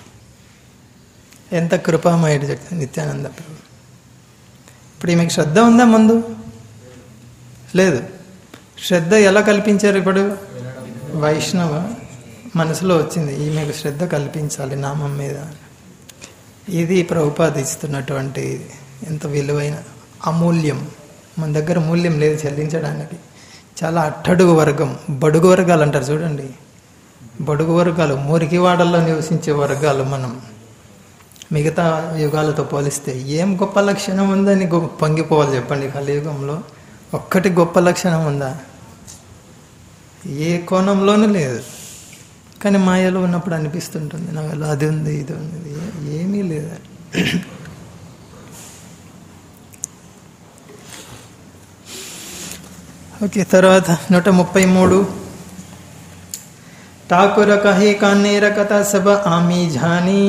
ఎంత కృపామయుడు చెప్తుంది నిత్యానంద ప్రభు ఇప్పుడు ఈమెకు శ్రద్ధ ఉందా ముందు లేదు శ్రద్ధ ఎలా కల్పించారు ఇప్పుడు వైష్ణవ మనసులో వచ్చింది ఈమెకు శ్రద్ధ కల్పించాలి నామం మీద ఇది ప్రభుపాద ఇస్తున్నటువంటి ఎంత విలువైన అమూల్యం మన దగ్గర మూల్యం లేదు చెల్లించడానికి చాలా అట్టడుగు వర్గం బడుగు వర్గాలు అంటారు చూడండి బడుగు వర్గాలు మురికివాడల్లో నివసించే వర్గాలు మనం మిగతా యుగాలతో పోలిస్తే ఏం గొప్ప లక్షణం ఉందని గొప్ప పొంగిపోవాలి చెప్పండి కలియుగంలో ఒక్కటి గొప్ప లక్షణం ఉందా ఏ కోణంలోనూ లేదు కానీ మాయలో ఉన్నప్పుడు అనిపిస్తుంటుంది నాకు అది ఉంది ఇది ఉంది ఏ- ఏమీ లేదు ఓకే తర్వాత నూట ముప్పై మూడు ठाकुर कहे कानेर कथा सब आमी जानी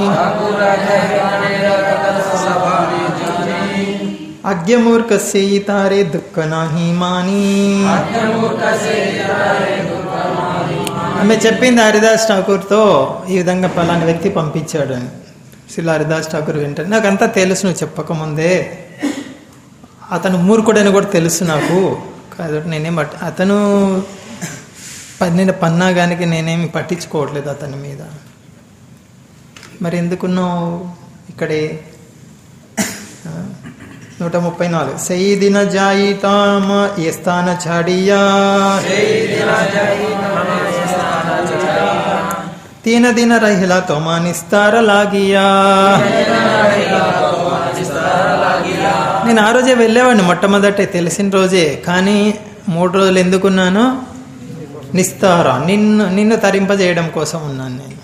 अज्ञ मूर्ख से तारे दुख नाही మాని ఆమె చెప్పింది హరిదాస్ ఠాకూర్తో ఈ విధంగా పలానా వ్యక్తి పంపించాడు అని శిలా హరిదాస్ ఠాకూర్ వింటాడు నాకు అంతా తెలుసు నువ్వు చెప్పకముందే అతను మూర్ఖుడని కూడా తెలుసు నాకు కాబట్టి నేనేం పట్టి అతను పన్నిన పన్నాగానికి నేనేమి పట్టించుకోవట్లేదు అతని మీద మరి ఎందుకున్నావు ఇక్కడే ఆ, నూట ముప్పై నాలుగు సై దిన జాయితామ ఏ స్థాన ఛాడియా తీన దిన రహిలా తోమానిస్తార లాగియా నేను ఆ రోజే వెళ్ళేవాడిని మొట్టమొదటే తెలిసిన రోజే కానీ మూడు రోజులు ఎందుకున్నాను నిస్తారా నిన్ను నిన్ను తరింపజేయడం కోసం ఉన్నాను నేను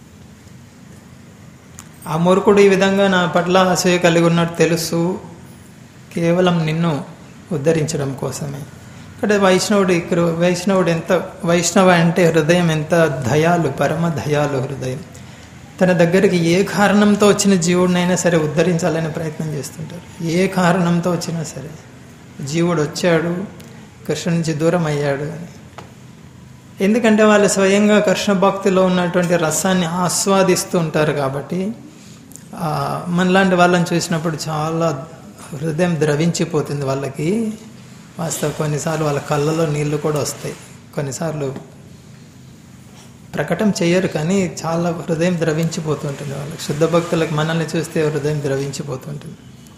ఆ మూర్ఖుడు ఈ విధంగా నా పట్ల అసూయ కలిగి ఉన్నట్టు తెలుసు కేవలం నిన్ను ఉద్ధరించడం కోసమే ఇక్కడ వైష్ణవుడు ఇక్కడ వైష్ణవుడు ఎంత వైష్ణవ అంటే హృదయం ఎంత దయాలు పరమ దయాలు హృదయం తన దగ్గరికి ఏ కారణంతో వచ్చిన జీవుడినైనా సరే ఉద్ధరించాలని ప్రయత్నం చేస్తుంటారు ఏ కారణంతో వచ్చినా సరే జీవుడు వచ్చాడు కృష్ణ నుంచి దూరం అయ్యాడు అని ఎందుకంటే వాళ్ళు స్వయంగా కృష్ణ భక్తిలో ఉన్నటువంటి రసాన్ని ఆస్వాదిస్తూ ఉంటారు కాబట్టి ఆ, మనలాంటి వాళ్ళని చూసినప్పుడు చాలా హృదయం ద్రవించిపోతుంది వాళ్ళకి వాస్తవ కొన్నిసార్లు వాళ్ళ కళ్ళలో నీళ్లు కూడా వస్తాయి కొన్నిసార్లు ప్రకటన చేయరు కానీ చాలా హృదయం ద్రవించిపోతుంటుంది వాళ్ళకి శుద్ధ భక్తులకు మనల్ని చూస్తే హృదయం ద్రవించిపోతుంటుంది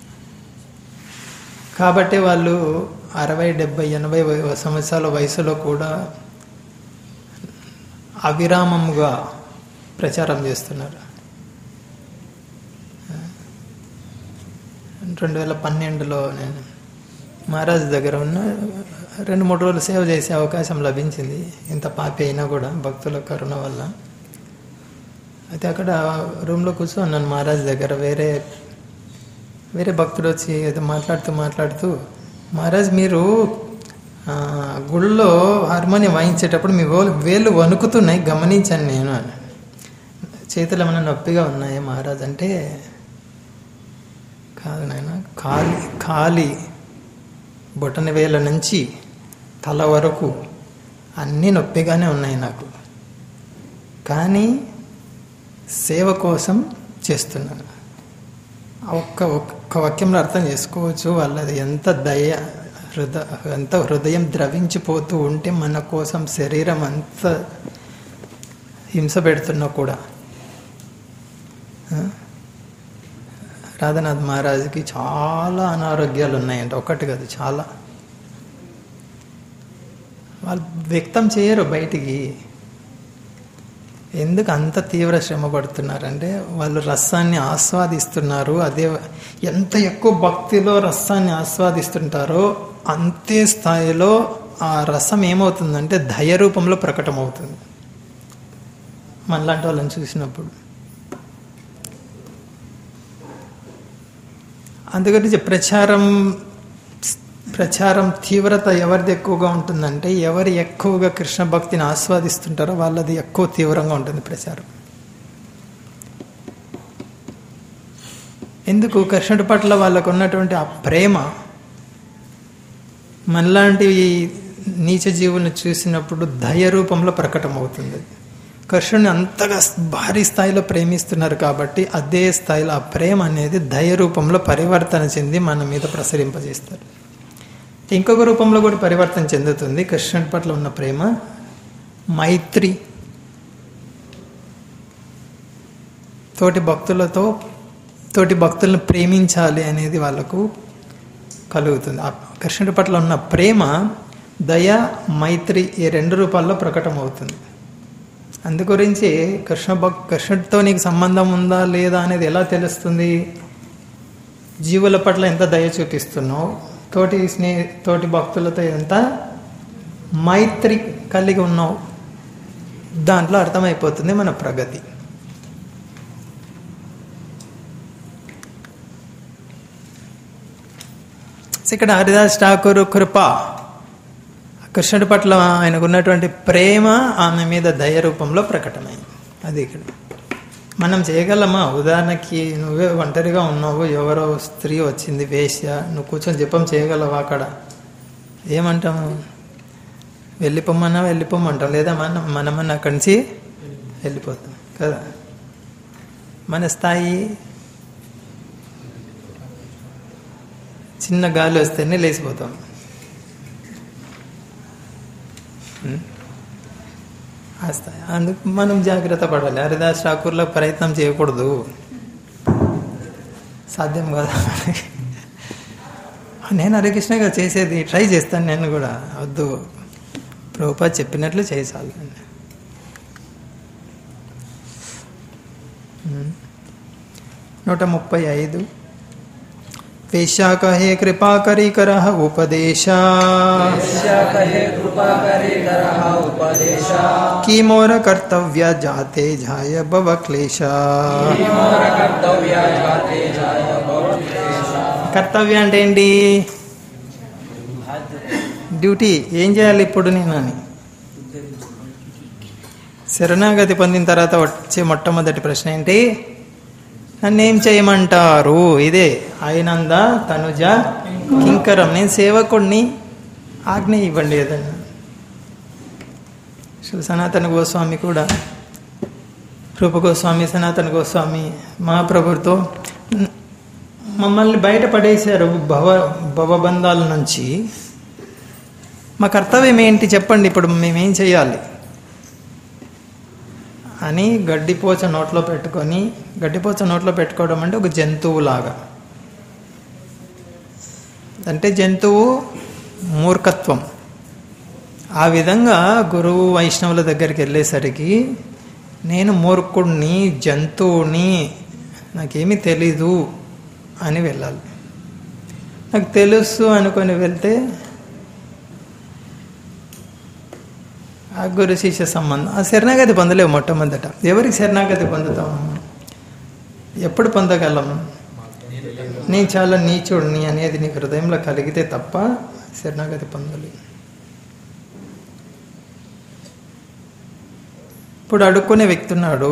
కాబట్టి వాళ్ళు అరవై డెబ్బై ఎనభై వ- సంవత్సరాల వయసులో కూడా అవిరామముగా ప్రచారం చేస్తున్నారు రెండు వేల పన్నెండులో నేను మహారాజ్ దగ్గర ఉన్న రెండు మూడు రోజులు సేవ చేసే అవకాశం లభించింది ఇంత పాపి అయినా కూడా భక్తుల కరుణ వల్ల అయితే అక్కడ రూమ్లో కూర్చోన్నాను మహారాజ్ దగ్గర వేరే వేరే భక్తుడు వచ్చి ఏదో మాట్లాడుతూ మాట్లాడుతూ మహారాజ్ మీరు ఆ, గుళ్ళో హార్మోనియం వాయించేటప్పుడు మీ వేలు వేలు వణుకుతున్నాయి గమనించాను నేను అని చేతులు ఏమైనా నొప్పిగా ఉన్నాయా మహారాజ్ అంటే కాదు నాయన ఖాళీ ఖాళీ బొటన వేల నుంచి తల వరకు అన్నీ నొప్పిగానే ఉన్నాయి నాకు కానీ సేవ కోసం చేస్తున్నాను ఆ ఒక్క ఒక్క వాక్యంలో అర్థం చేసుకోవచ్చు వాళ్ళది ఎంత దయ హృద ఎంత హృదయం ద్రవించిపోతూ ఉంటే మన కోసం శరీరం అంత హింస పెడుతున్నా కూడా ఆ? రాధానాథ్ మహారాజుకి చాలా అనారోగ్యాలు ఉన్నాయంట ఒకటి కాదు చాలా వాళ్ళు వ్యక్తం చేయరు బయటికి ఎందుకు అంత తీవ్ర శ్రమ పడుతున్నారంటే వాళ్ళు రసాన్ని ఆస్వాదిస్తున్నారు అదే ఎంత ఎక్కువ భక్తిలో రసాన్ని ఆస్వాదిస్తుంటారో అంతే స్థాయిలో ఆ రసం ఏమవుతుందంటే దయ రూపంలో ప్రకటమవుతుంది మనలాంటి వాళ్ళని చూసినప్పుడు అందుగురించి ప్రచారం ప్రచారం తీవ్రత ఎవరిది ఎక్కువగా ఉంటుందంటే ఎవరు ఎక్కువగా కృష్ణ భక్తిని ఆస్వాదిస్తుంటారో వాళ్ళది ఎక్కువ తీవ్రంగా ఉంటుంది ప్రచారం ఎందుకు కృష్ణుడి పట్ల వాళ్ళకు ఉన్నటువంటి ఆ ప్రేమ మనలాంటి నీచ జీవులను చూసినప్పుడు దయ రూపంలో ప్రకటమవుతుంది కృష్ణుని అంతగా భారీ స్థాయిలో ప్రేమిస్తున్నారు కాబట్టి అదే స్థాయిలో ఆ ప్రేమ అనేది దయ రూపంలో పరివర్తన చెంది మన మీద ప్రసరింపజేస్తారు ఇంకొక రూపంలో కూడా పరివర్తన చెందుతుంది కృష్ణుడి పట్ల ఉన్న ప్రేమ మైత్రి తోటి భక్తులతో తోటి భక్తులను ప్రేమించాలి అనేది వాళ్ళకు కలుగుతుంది ఆ కృష్ణుడి పట్ల ఉన్న ప్రేమ దయ మైత్రి ఈ రెండు రూపాల్లో ప్రకటమవుతుంది అందుగురించి కృష్ణ భక్ కృష్ణుడితో నీకు సంబంధం ఉందా లేదా అనేది ఎలా తెలుస్తుంది జీవుల పట్ల ఎంత దయ చూపిస్తున్నావు తోటి స్నేహ తోటి భక్తులతో ఎంత మైత్రి కలిగి ఉన్నావు దాంట్లో అర్థమైపోతుంది మన ప్రగతి ఇక్కడ హరిదాస్ ఠాకూర్ కృప కృష్ణుడి పట్ల ఆయనకు ఉన్నటువంటి ప్రేమ ఆమె మీద దయ రూపంలో ప్రకటమైంది అది ఇక్కడ మనం చేయగలమా ఉదాహరణకి నువ్వే ఒంటరిగా ఉన్నావు ఎవరో స్త్రీ వచ్చింది వేశ్య నువ్వు కూర్చొని జపం చేయగలవా అక్కడ ఏమంటాము వెళ్ళిపోమన్నా వెళ్ళిపోమంటాం లేదా మన మనమన్నా అక్కడి నుంచి వెళ్ళిపోతాం కదా మన స్థాయి చిన్న గాలి వస్తేనే లేచిపోతాం ఉం? ఆ స్థాయి అందుకు మనం జాగ్రత్త పడాలి హరిదాస్ ఠాకూర్లో ప్రయత్నం చేయకూడదు సాధ్యం కదా నేను హరికృష్ణగా చేసేది ట్రై చేస్తాను నేను కూడా వద్దు ప్రభుపా చెప్పినట్లు చేసాలి నూట ముప్పై ఐదు వేశ్యా కహే కృపా కరీ కర ఉపదేశా की मोर कर्तव्य जाते जाय भव क्लेश కర్తవ్య అంటే ఏంటి డ్యూటీ ఏం చేయాలి ఇప్పుడు నేను అని శరణాగతి పొందిన తర్వాత వచ్చే మొట్టమొదటి ప్రశ్న ఏంటి నన్ను ఏం చేయమంటారు ఇదే అయినంద తనుజ కింకరం నేను సేవకుడిని ఆజ్ఞ ఇవ్వండి ఏదన్నా శ్రీ సనాతన గోస్వామి కూడా రూప గోస్వామి సనాతన గోస్వామి మహాప్రభుతో మమ్మల్ని బయట పడేశారు భవ భవబంధాల నుంచి మా కర్తవ్యం ఏంటి చెప్పండి ఇప్పుడు మేమేం చేయాలి అని గడ్డిపోచ నోట్లో పెట్టుకొని గడ్డిపోచ నోట్లో పెట్టుకోవడం అంటే ఒక జంతువులాగా అంటే జంతువు మూర్ఖత్వం ఆ విధంగా గురువు వైష్ణవుల దగ్గరికి వెళ్ళేసరికి నేను మూర్ఖుడిని జంతువుని నాకేమీ తెలీదు అని వెళ్ళాలి నాకు తెలుసు అనుకొని వెళ్తే ఆ గురు శిష్య సంబంధం ఆ శరణాగతి పొందలేవు మొట్టమొదట ఎవరికి శరణాగతి పొందుతాం ఎప్పుడు పొందగలం నేను చాలా నీచుడిని అనేది నీ హృదయంలో కలిగితే తప్ప శరణాగతి పొందలేవు ఇప్పుడు అడుక్కునే వ్యక్తి ఉన్నాడు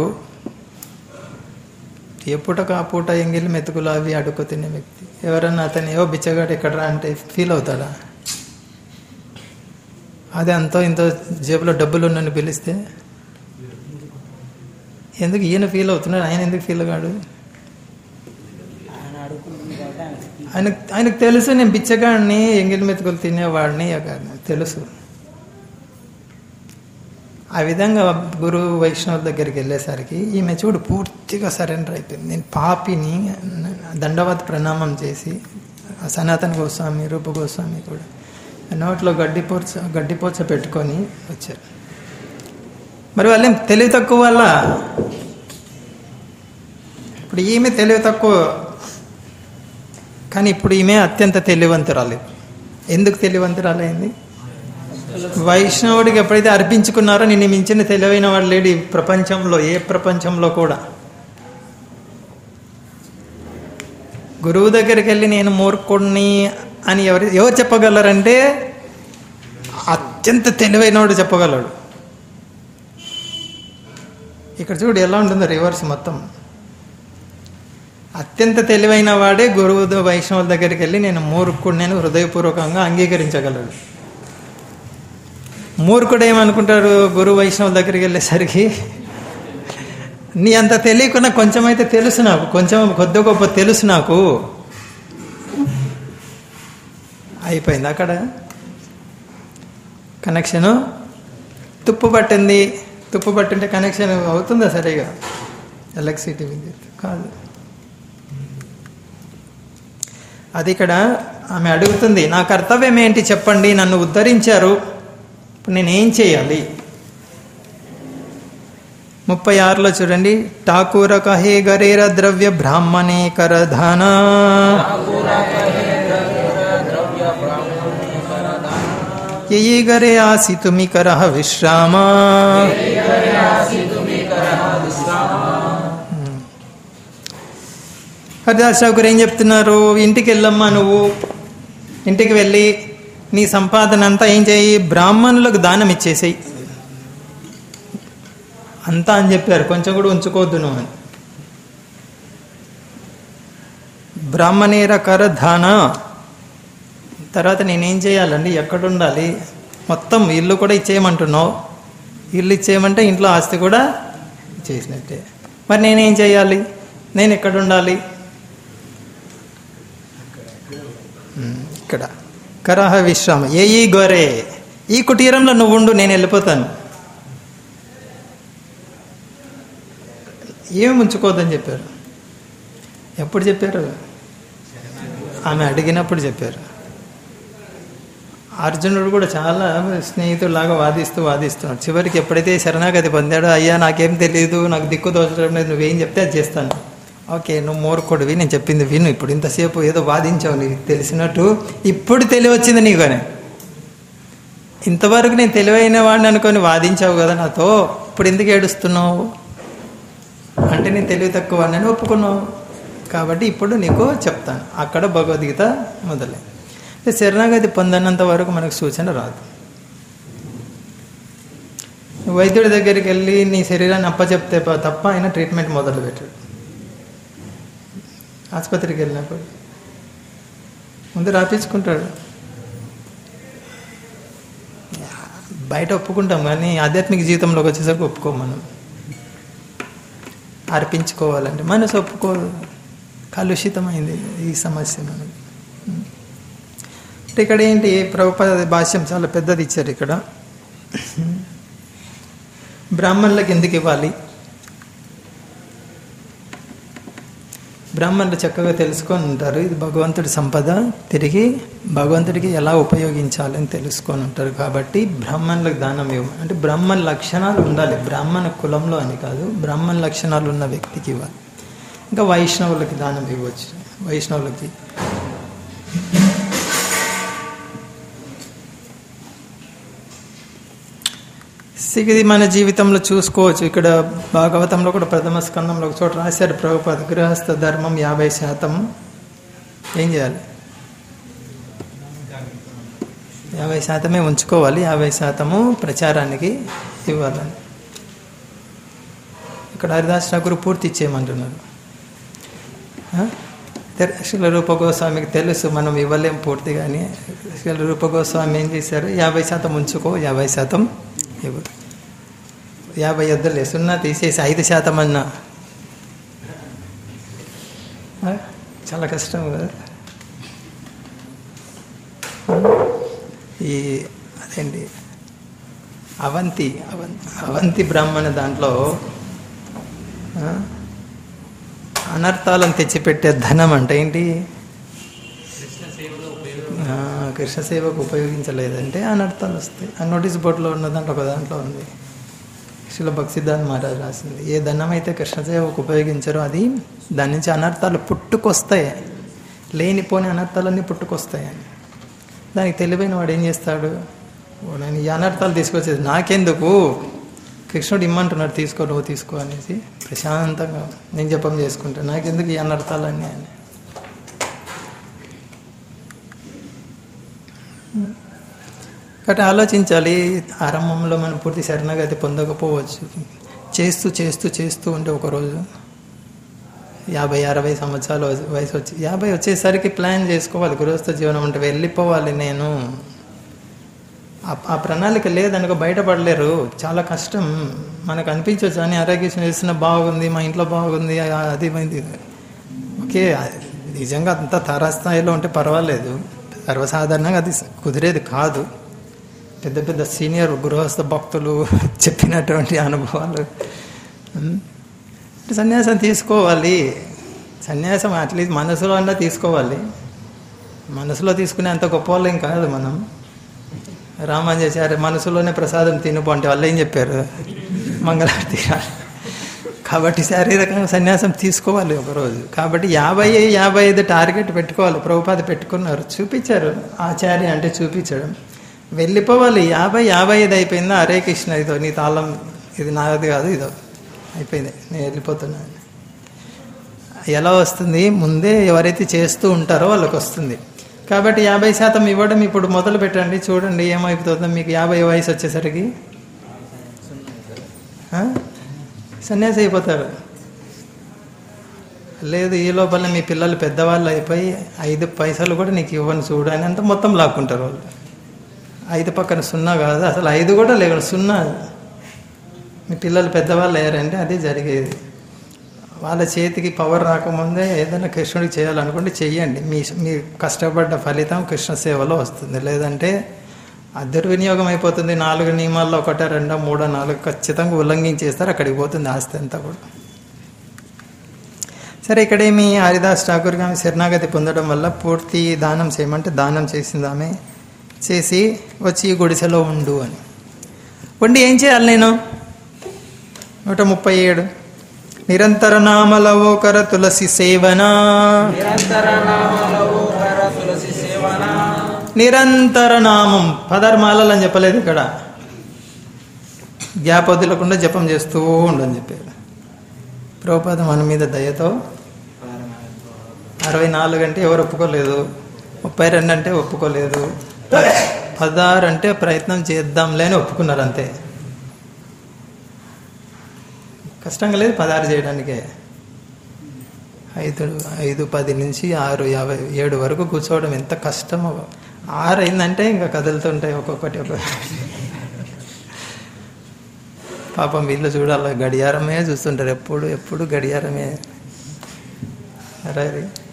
ఏ పూటకు ఆ పూట ఎంగిలి మెతుకులు అవి అడుక్కు తినే వ్యక్తి ఎవరన్నా అతను ఏవో బిచ్చగాడు ఎక్కడరా అంటే ఫీల్ అవుతాడా అదే అంతో ఇంతో జేబులో డబ్బులు ఉన్నని పిలిస్తే ఎందుకు ఈయన ఫీల్ అవుతున్నాడు ఆయన ఎందుకు ఫీల్ కాడు ఆయన అడుగుతుంది కాబట్టి ఆయనకి ఆయన ఆయనకు తెలుసు నేను బిచ్చగాడిని ఎంగిలి మెతుకులు తినేవాడిని తెలుసు ఆ విధంగా గురు వైష్ణవుల దగ్గరికి వెళ్ళేసరికి ఈమె చూడు పూర్తిగా సరెండర్ అయిపోయింది నేను పాపిని దండవత్ ప్రణామం చేసి ఆ సనాతన గోస్వామి రూప గోస్వామి కూడా నోట్లో గడ్డిపోచ గడ్డిపోచ పెట్టుకొని వచ్చారు మరి వాళ్ళేం తెలివి తక్కువ వల్ల ఇప్పుడు ఈమె తెలివి తక్కువ కానీ ఇప్పుడు ఈమె అత్యంత తెలివంతురాలు ఎందుకు తెలివంతురాలైంది వైష్ణవుడికి ఎప్పుడైతే అర్పించుకున్నారో నిన్ను మించిన తెలివైన వాడు లేడు ఈ ప్రపంచంలో ఏ ప్రపంచంలో కూడా గురువు దగ్గరికి వెళ్ళి నేను మూర్ఖుడిని అని ఎవరు ఎవరు చెప్పగలరంటే అత్యంత తెలివైనవాడు చెప్పగలడు ఇక్కడ చూడు ఎలా ఉంటుందో రివర్స్ మొత్తం అత్యంత తెలివైన వాడే గురువు వైష్ణవుల దగ్గరికి వెళ్ళి నేను మూర్ఖుడు నేను హృదయపూర్వకంగా అంగీకరించగలడు మూర్ఖుడు ఏమనుకుంటాడు గురు వైష్ణవుల దగ్గరికి వెళ్ళేసరికి నీ అంత తెలియకుండా కొంచెం అయితే తెలుసు నాకు కొంచెం కొద్ది గొప్ప తెలుసు నాకు అయిపోయింది అక్కడ కనెక్షను తుప్పు పట్టింది తుప్పు పట్టింటే కనెక్షన్ అవుతుందా సరిగా ఎలక్ట్రిసిటీ విద్యుత్ కాదు అది ఇక్కడ ఆమె అడుగుతుంది నా కర్తవ్యం ఏంటి చెప్పండి నన్ను ఉద్ధరించారు ఇప్పుడు నేనేం చేయాలి ముప్పై ఆరులో చూడండి ఠాకూర కహే గరేర ద్రవ్య బ్రాహ్మణే కరధాన యయి గరే ఆసి తుమి కర విశ్రామ హరిదాస్ ఠాకూర్ ఏం చెప్తున్నారు ఇంటికి వెళ్ళమ్మా నువ్వు ఇంటికి వెళ్ళి నీ సంపాదన అంతా ఏం చేయి బ్రాహ్మణులకు దానం ఇచ్చేసేయి అంతా అని చెప్పారు కొంచెం కూడా ఉంచుకోవద్దు నువ్వు అని బ్రాహ్మణేర కర ధాన తర్వాత నేనేం చేయాలండి ఎక్కడ ఉండాలి మొత్తం ఇల్లు కూడా ఇచ్చేయమంటున్నావు ఇల్లు ఇచ్చేయమంటే ఇంట్లో ఆస్తి కూడా చేసినట్టే మరి నేనేం చేయాలి నేను ఎక్కడ ఉండాలి ఉమ్, ఇక్కడ కరహ విశ్రామ ఏ ఈ గొరే ఈ కుటీరంలో నువ్వు ఉండు నేను వెళ్ళిపోతాను ఏమి ఉంచుకోవద్దని చెప్పారు ఎప్పుడు చెప్పారు ఆమె అడిగినప్పుడు చెప్పారు అర్జునుడు కూడా చాలా స్నేహితుడిలాగా వాదిస్తూ వాదిస్తున్నాడు చివరికి ఎప్పుడైతే శరణాగతి పొందాడో అయ్యా నాకేం తెలియదు నాకు దిక్కు దోచడం లేదు నువ్వేం చెప్తే అది చేస్తాను ఓకే నువ్వు మూర్ఖుడివి నేను చెప్పింది విను ఇప్పుడు ఇంతసేపు ఏదో వాదించావు నీకు తెలిసినట్టు ఇప్పుడు తెలివి వచ్చింది నీకు అని ఇంతవరకు నేను తెలివైన వాడిని అనుకొని వాదించావు కదా నాతో ఇప్పుడు ఎందుకు ఏడుస్తున్నావు అంటే నేను తెలివి తక్కువ అని ఒప్పుకున్నావు కాబట్టి ఇప్పుడు నీకు చెప్తాను అక్కడ భగవద్గీత మొదలై శరణాగతి పొందనంత వరకు మనకు సూచన రాదు నువ్వు వైద్యుడి దగ్గరికి వెళ్ళి నీ శరీరాన్ని అప్పచెప్తే ప- తప్ప ఆయన ట్రీట్మెంట్ మొదలు పెట్టాడు ఆసుపత్రికి వెళ్ళినప్పుడు ముందు రాపించుకుంటాడు బయట ఒప్పుకుంటాం కానీ ఆధ్యాత్మిక జీవితంలోకి వచ్చేసరికి ఒప్పుకోం మనం అర్పించుకోవాలంటే మనసు ఒప్పుకోదు కలుషితమైంది ఈ సమస్య మనకి అంటే ఇక్కడ ఏంటి ప్రభుపద భాష్యం చాలా పెద్దది ఇచ్చారు ఇక్కడ బ్రాహ్మణులకు ఎందుకు ఇవ్వాలి బ్రాహ్మణులు చక్కగా తెలుసుకొని ఉంటారు ఇది భగవంతుడి సంపద తిరిగి భగవంతుడికి ఎలా ఉపయోగించాలని తెలుసుకొని ఉంటారు కాబట్టి బ్రాహ్మణులకు దానం ఇవ్వ అంటే బ్రాహ్మణ లక్షణాలు ఉండాలి బ్రాహ్మణ కులంలో అని కాదు బ్రాహ్మణ లక్షణాలు ఉన్న వ్యక్తికి ఇవ్వాలి ఇంకా వైష్ణవులకి దానం ఇవ్వచ్చు వైష్ణవులకి ఇది మన జీవితంలో చూసుకోవచ్చు ఇక్కడ భాగవతంలో కూడా ప్రథమ స్కందంలో ఒక చోట రాశారు ప్రభుపాద గృహస్థ ధర్మం యాభై శాతం ఏం చేయాలి యాభై శాతమే ఉంచుకోవాలి యాభై శాతము ప్రచారానికి ఇవ్వాలని ఇక్కడ హరిదాస్ ఠాకూర్ పూర్తి ఇచ్చేయమంటున్నారు ఆ? తెర- శిల రూప గోస్వామికి తెలుసు మనం ఇవ్వలేం పూర్తిగా అని శిల రూప గోస్వామి ఏం చేశారు యాభై శాతం ఉంచుకో యాభై శాతం ఇవ్వు యాభై వద్దలే సున్నా తీసేసి ఐదు శాతం అన్నా ఆ? చాలా కష్టం కదా ఈ అదేంటి అవంతి అవం అవంతి బ్రాహ్మణ దాంట్లో ఆ, అనర్థాలను తెచ్చిపెట్టే ధనం అంటే ఏంటి కృష్ణ సేవలో ఉపయోగం ఆ, కృష్ణ సేవకు ఉపయోగించలేదంటే అనర్థాలు వస్తాయి ఆ నోటీస్ బోర్డులో ఉన్న దాంట్లో ఒక దాంట్లో ఉంది శిల భక్సిద్ధాంత్ మహారాజ్ రాసింది ఏ ధనం అయితే కృష్ణ సేవకు ఉపయోగించారో అది దాని నుంచి అనర్థాలు పుట్టుకొస్తాయి లేనిపోని అనర్థాలన్నీ పుట్టుకొస్తాయని దానికి తెలివైన వాడు ఏం చేస్తాడు ఓ నేను ఈ అనర్థాలు తీసుకొచ్చేది నాకెందుకు కృష్ణుడు ఇమ్మంటున్నాడు తీసుకో నువ్వు తీసుకో అనేసి ప్రశాంతంగా నేను జపం చేసుకుంటాను నాకెందుకు ఈ అనర్థాలన్నీ అని కాబట్టి ఆలోచించాలి ఆరంభంలో మనం పూర్తి శరణాగతి పొందకపోవచ్చు చేస్తూ చేస్తూ చేస్తూ ఉంటే ఒకరోజు యాభై అరవై సంవత్సరాల వయసు- వయసు వచ్చి యాభై వచ్చేసరికి ప్లాన్ చేసుకోవాలి గృహస్థ జీవనం అంటే వెళ్ళిపోవాలి నేను ఆ- ఆ ప్రణాళిక లేదనుకో బయటపడలేరు చాలా కష్టం మనకు అనిపించవచ్చు అని ఆరోగ్యం చేసిన బాగుంది మా ఇంట్లో బాగుంది ఆ- అది ఇది ఓకే అది నిజంగా అంత తారాస్థాయిలో ఉంటే పర్వాలేదు సర్వసాధారణంగా అది కుదిరేది కాదు పెద్ద పెద్ద సీనియర్ గృహస్థ భక్తులు చెప్పినటువంటి అనుభవాలు ఉమ్. సన్యాసం తీసుకోవాలి సన్యాసం అట్లీస్ట్ మనసులో అన్నా తీసుకోవాలి మనసులో తీసుకునే అంత గొప్ప వాళ్ళేం కాదు మనం రామాంజాచార్య మనసులోనే ప్రసాదం తినుపో అంటే వాళ్ళు ఏం చెప్పారు మంగళారతి కాదు. కాబట్టి శారీరకంగా సన్యాసం తీసుకోవాలి ఒకరోజు కాబట్టి యాభై యాభై ఐదు టార్గెట్ పెట్టుకోవాలి ప్రభుపాద పెట్టుకున్నారు చూపించారు ఆచార్య అంటే చూపించడం వెళ్ళిపోవాలి యాభై యాభై ఐదు అయిపోయిందా హరే కృష్ణ ఇదో నీ తాళం ఇది నాది కాదు ఇదో అయిపోయింది నేను వెళ్ళిపోతున్నాను ఎలా వస్తుంది ముందే ఎవరైతే చేస్తూ ఉంటారో వాళ్ళకి వస్తుంది కాబట్టి యాభై శాతం ఇవ్వడం ఇప్పుడు మొదలు పెట్టండి చూడండి ఏమైపోతుందో మీకు యాభై వయసు వచ్చేసరికి ఆ? సన్యాసి అయిపోతారు లేదు ఈ లోపల మీ పిల్లలు పెద్దవాళ్ళు అయిపోయి ఐదు పైసలు కూడా నీకు ఇవ్వను చూడు అని అంత మొత్తం లాక్కుంటారు వాళ్ళు ఐదు పక్కన సున్నా కాదు అసలు ఐదు కూడా లేదు సున్నా మీ పిల్లలు పెద్దవాళ్ళు అయ్యారంటే అది జరిగేది వాళ్ళ చేతికి పవర్ రాకముందే ఏదైనా కృష్ణుడికి చేయాలనుకుంటే చెయ్యండి మీ మీ కష్టపడ్డ ఫలితం కృష్ణ సేవలో వస్తుంది లేదంటే ఆ దుర్వినియోగం అయిపోతుంది నాలుగు నియమాల్లో ఒకటో రెండో మూడో నాలుగు ఖచ్చితంగా ఉల్లంఘించేస్తారు అక్కడికి పోతుంది ఆస్తి అంతా కూడా సరే ఇక్కడేమి హరిదాస్ ఠాకూర్ గారి శరణాగతి పొందడం వల్ల పూర్తి దానం చేయమంటే దానం చేసింది ఆమె చేసి వచ్చి ఈ గుడిసెలో ఉండు అని ఉండి ఏం చేయాలి నేను నూట ముప్పై ఏడు నిరంతర నామలవోకర తులసి సేవన నిరంతర నామలవు కర తులసి సేవన నిరంతర నామం పదర్మాలలు అని చెప్పలేదు ఇక్కడ గ్యాప్ వదలకుండా జపం చేస్తూ ఉండని చెప్పారు ప్రభుపాద మన మీద దయతో అరవై నాలుగు అంటే ఎవరు ఒప్పుకోలేదు ముప్పై రెండు అంటే ఒప్పుకోలేదు పదహారు అంటే ప్రయత్నం చేద్దాంలే అని ఒప్పుకున్నారు అంతే కష్టంగా లేదు పదహారు చేయడానికే ఐదు ఐదు పది నుంచి ఆరు యాభై ఏడు వరకు కూర్చోవడం ఎంత కష్టమో ఆరు అయిందంటే ఇంకా కదులుతుంటాయి ఒక్కొక్కటి ఒక్కొక్కటి పాపం వీళ్ళు చూడాలి గడియారమే చూస్తుంటారు ఎప్పుడు ఎప్పుడు గడియారమే అరే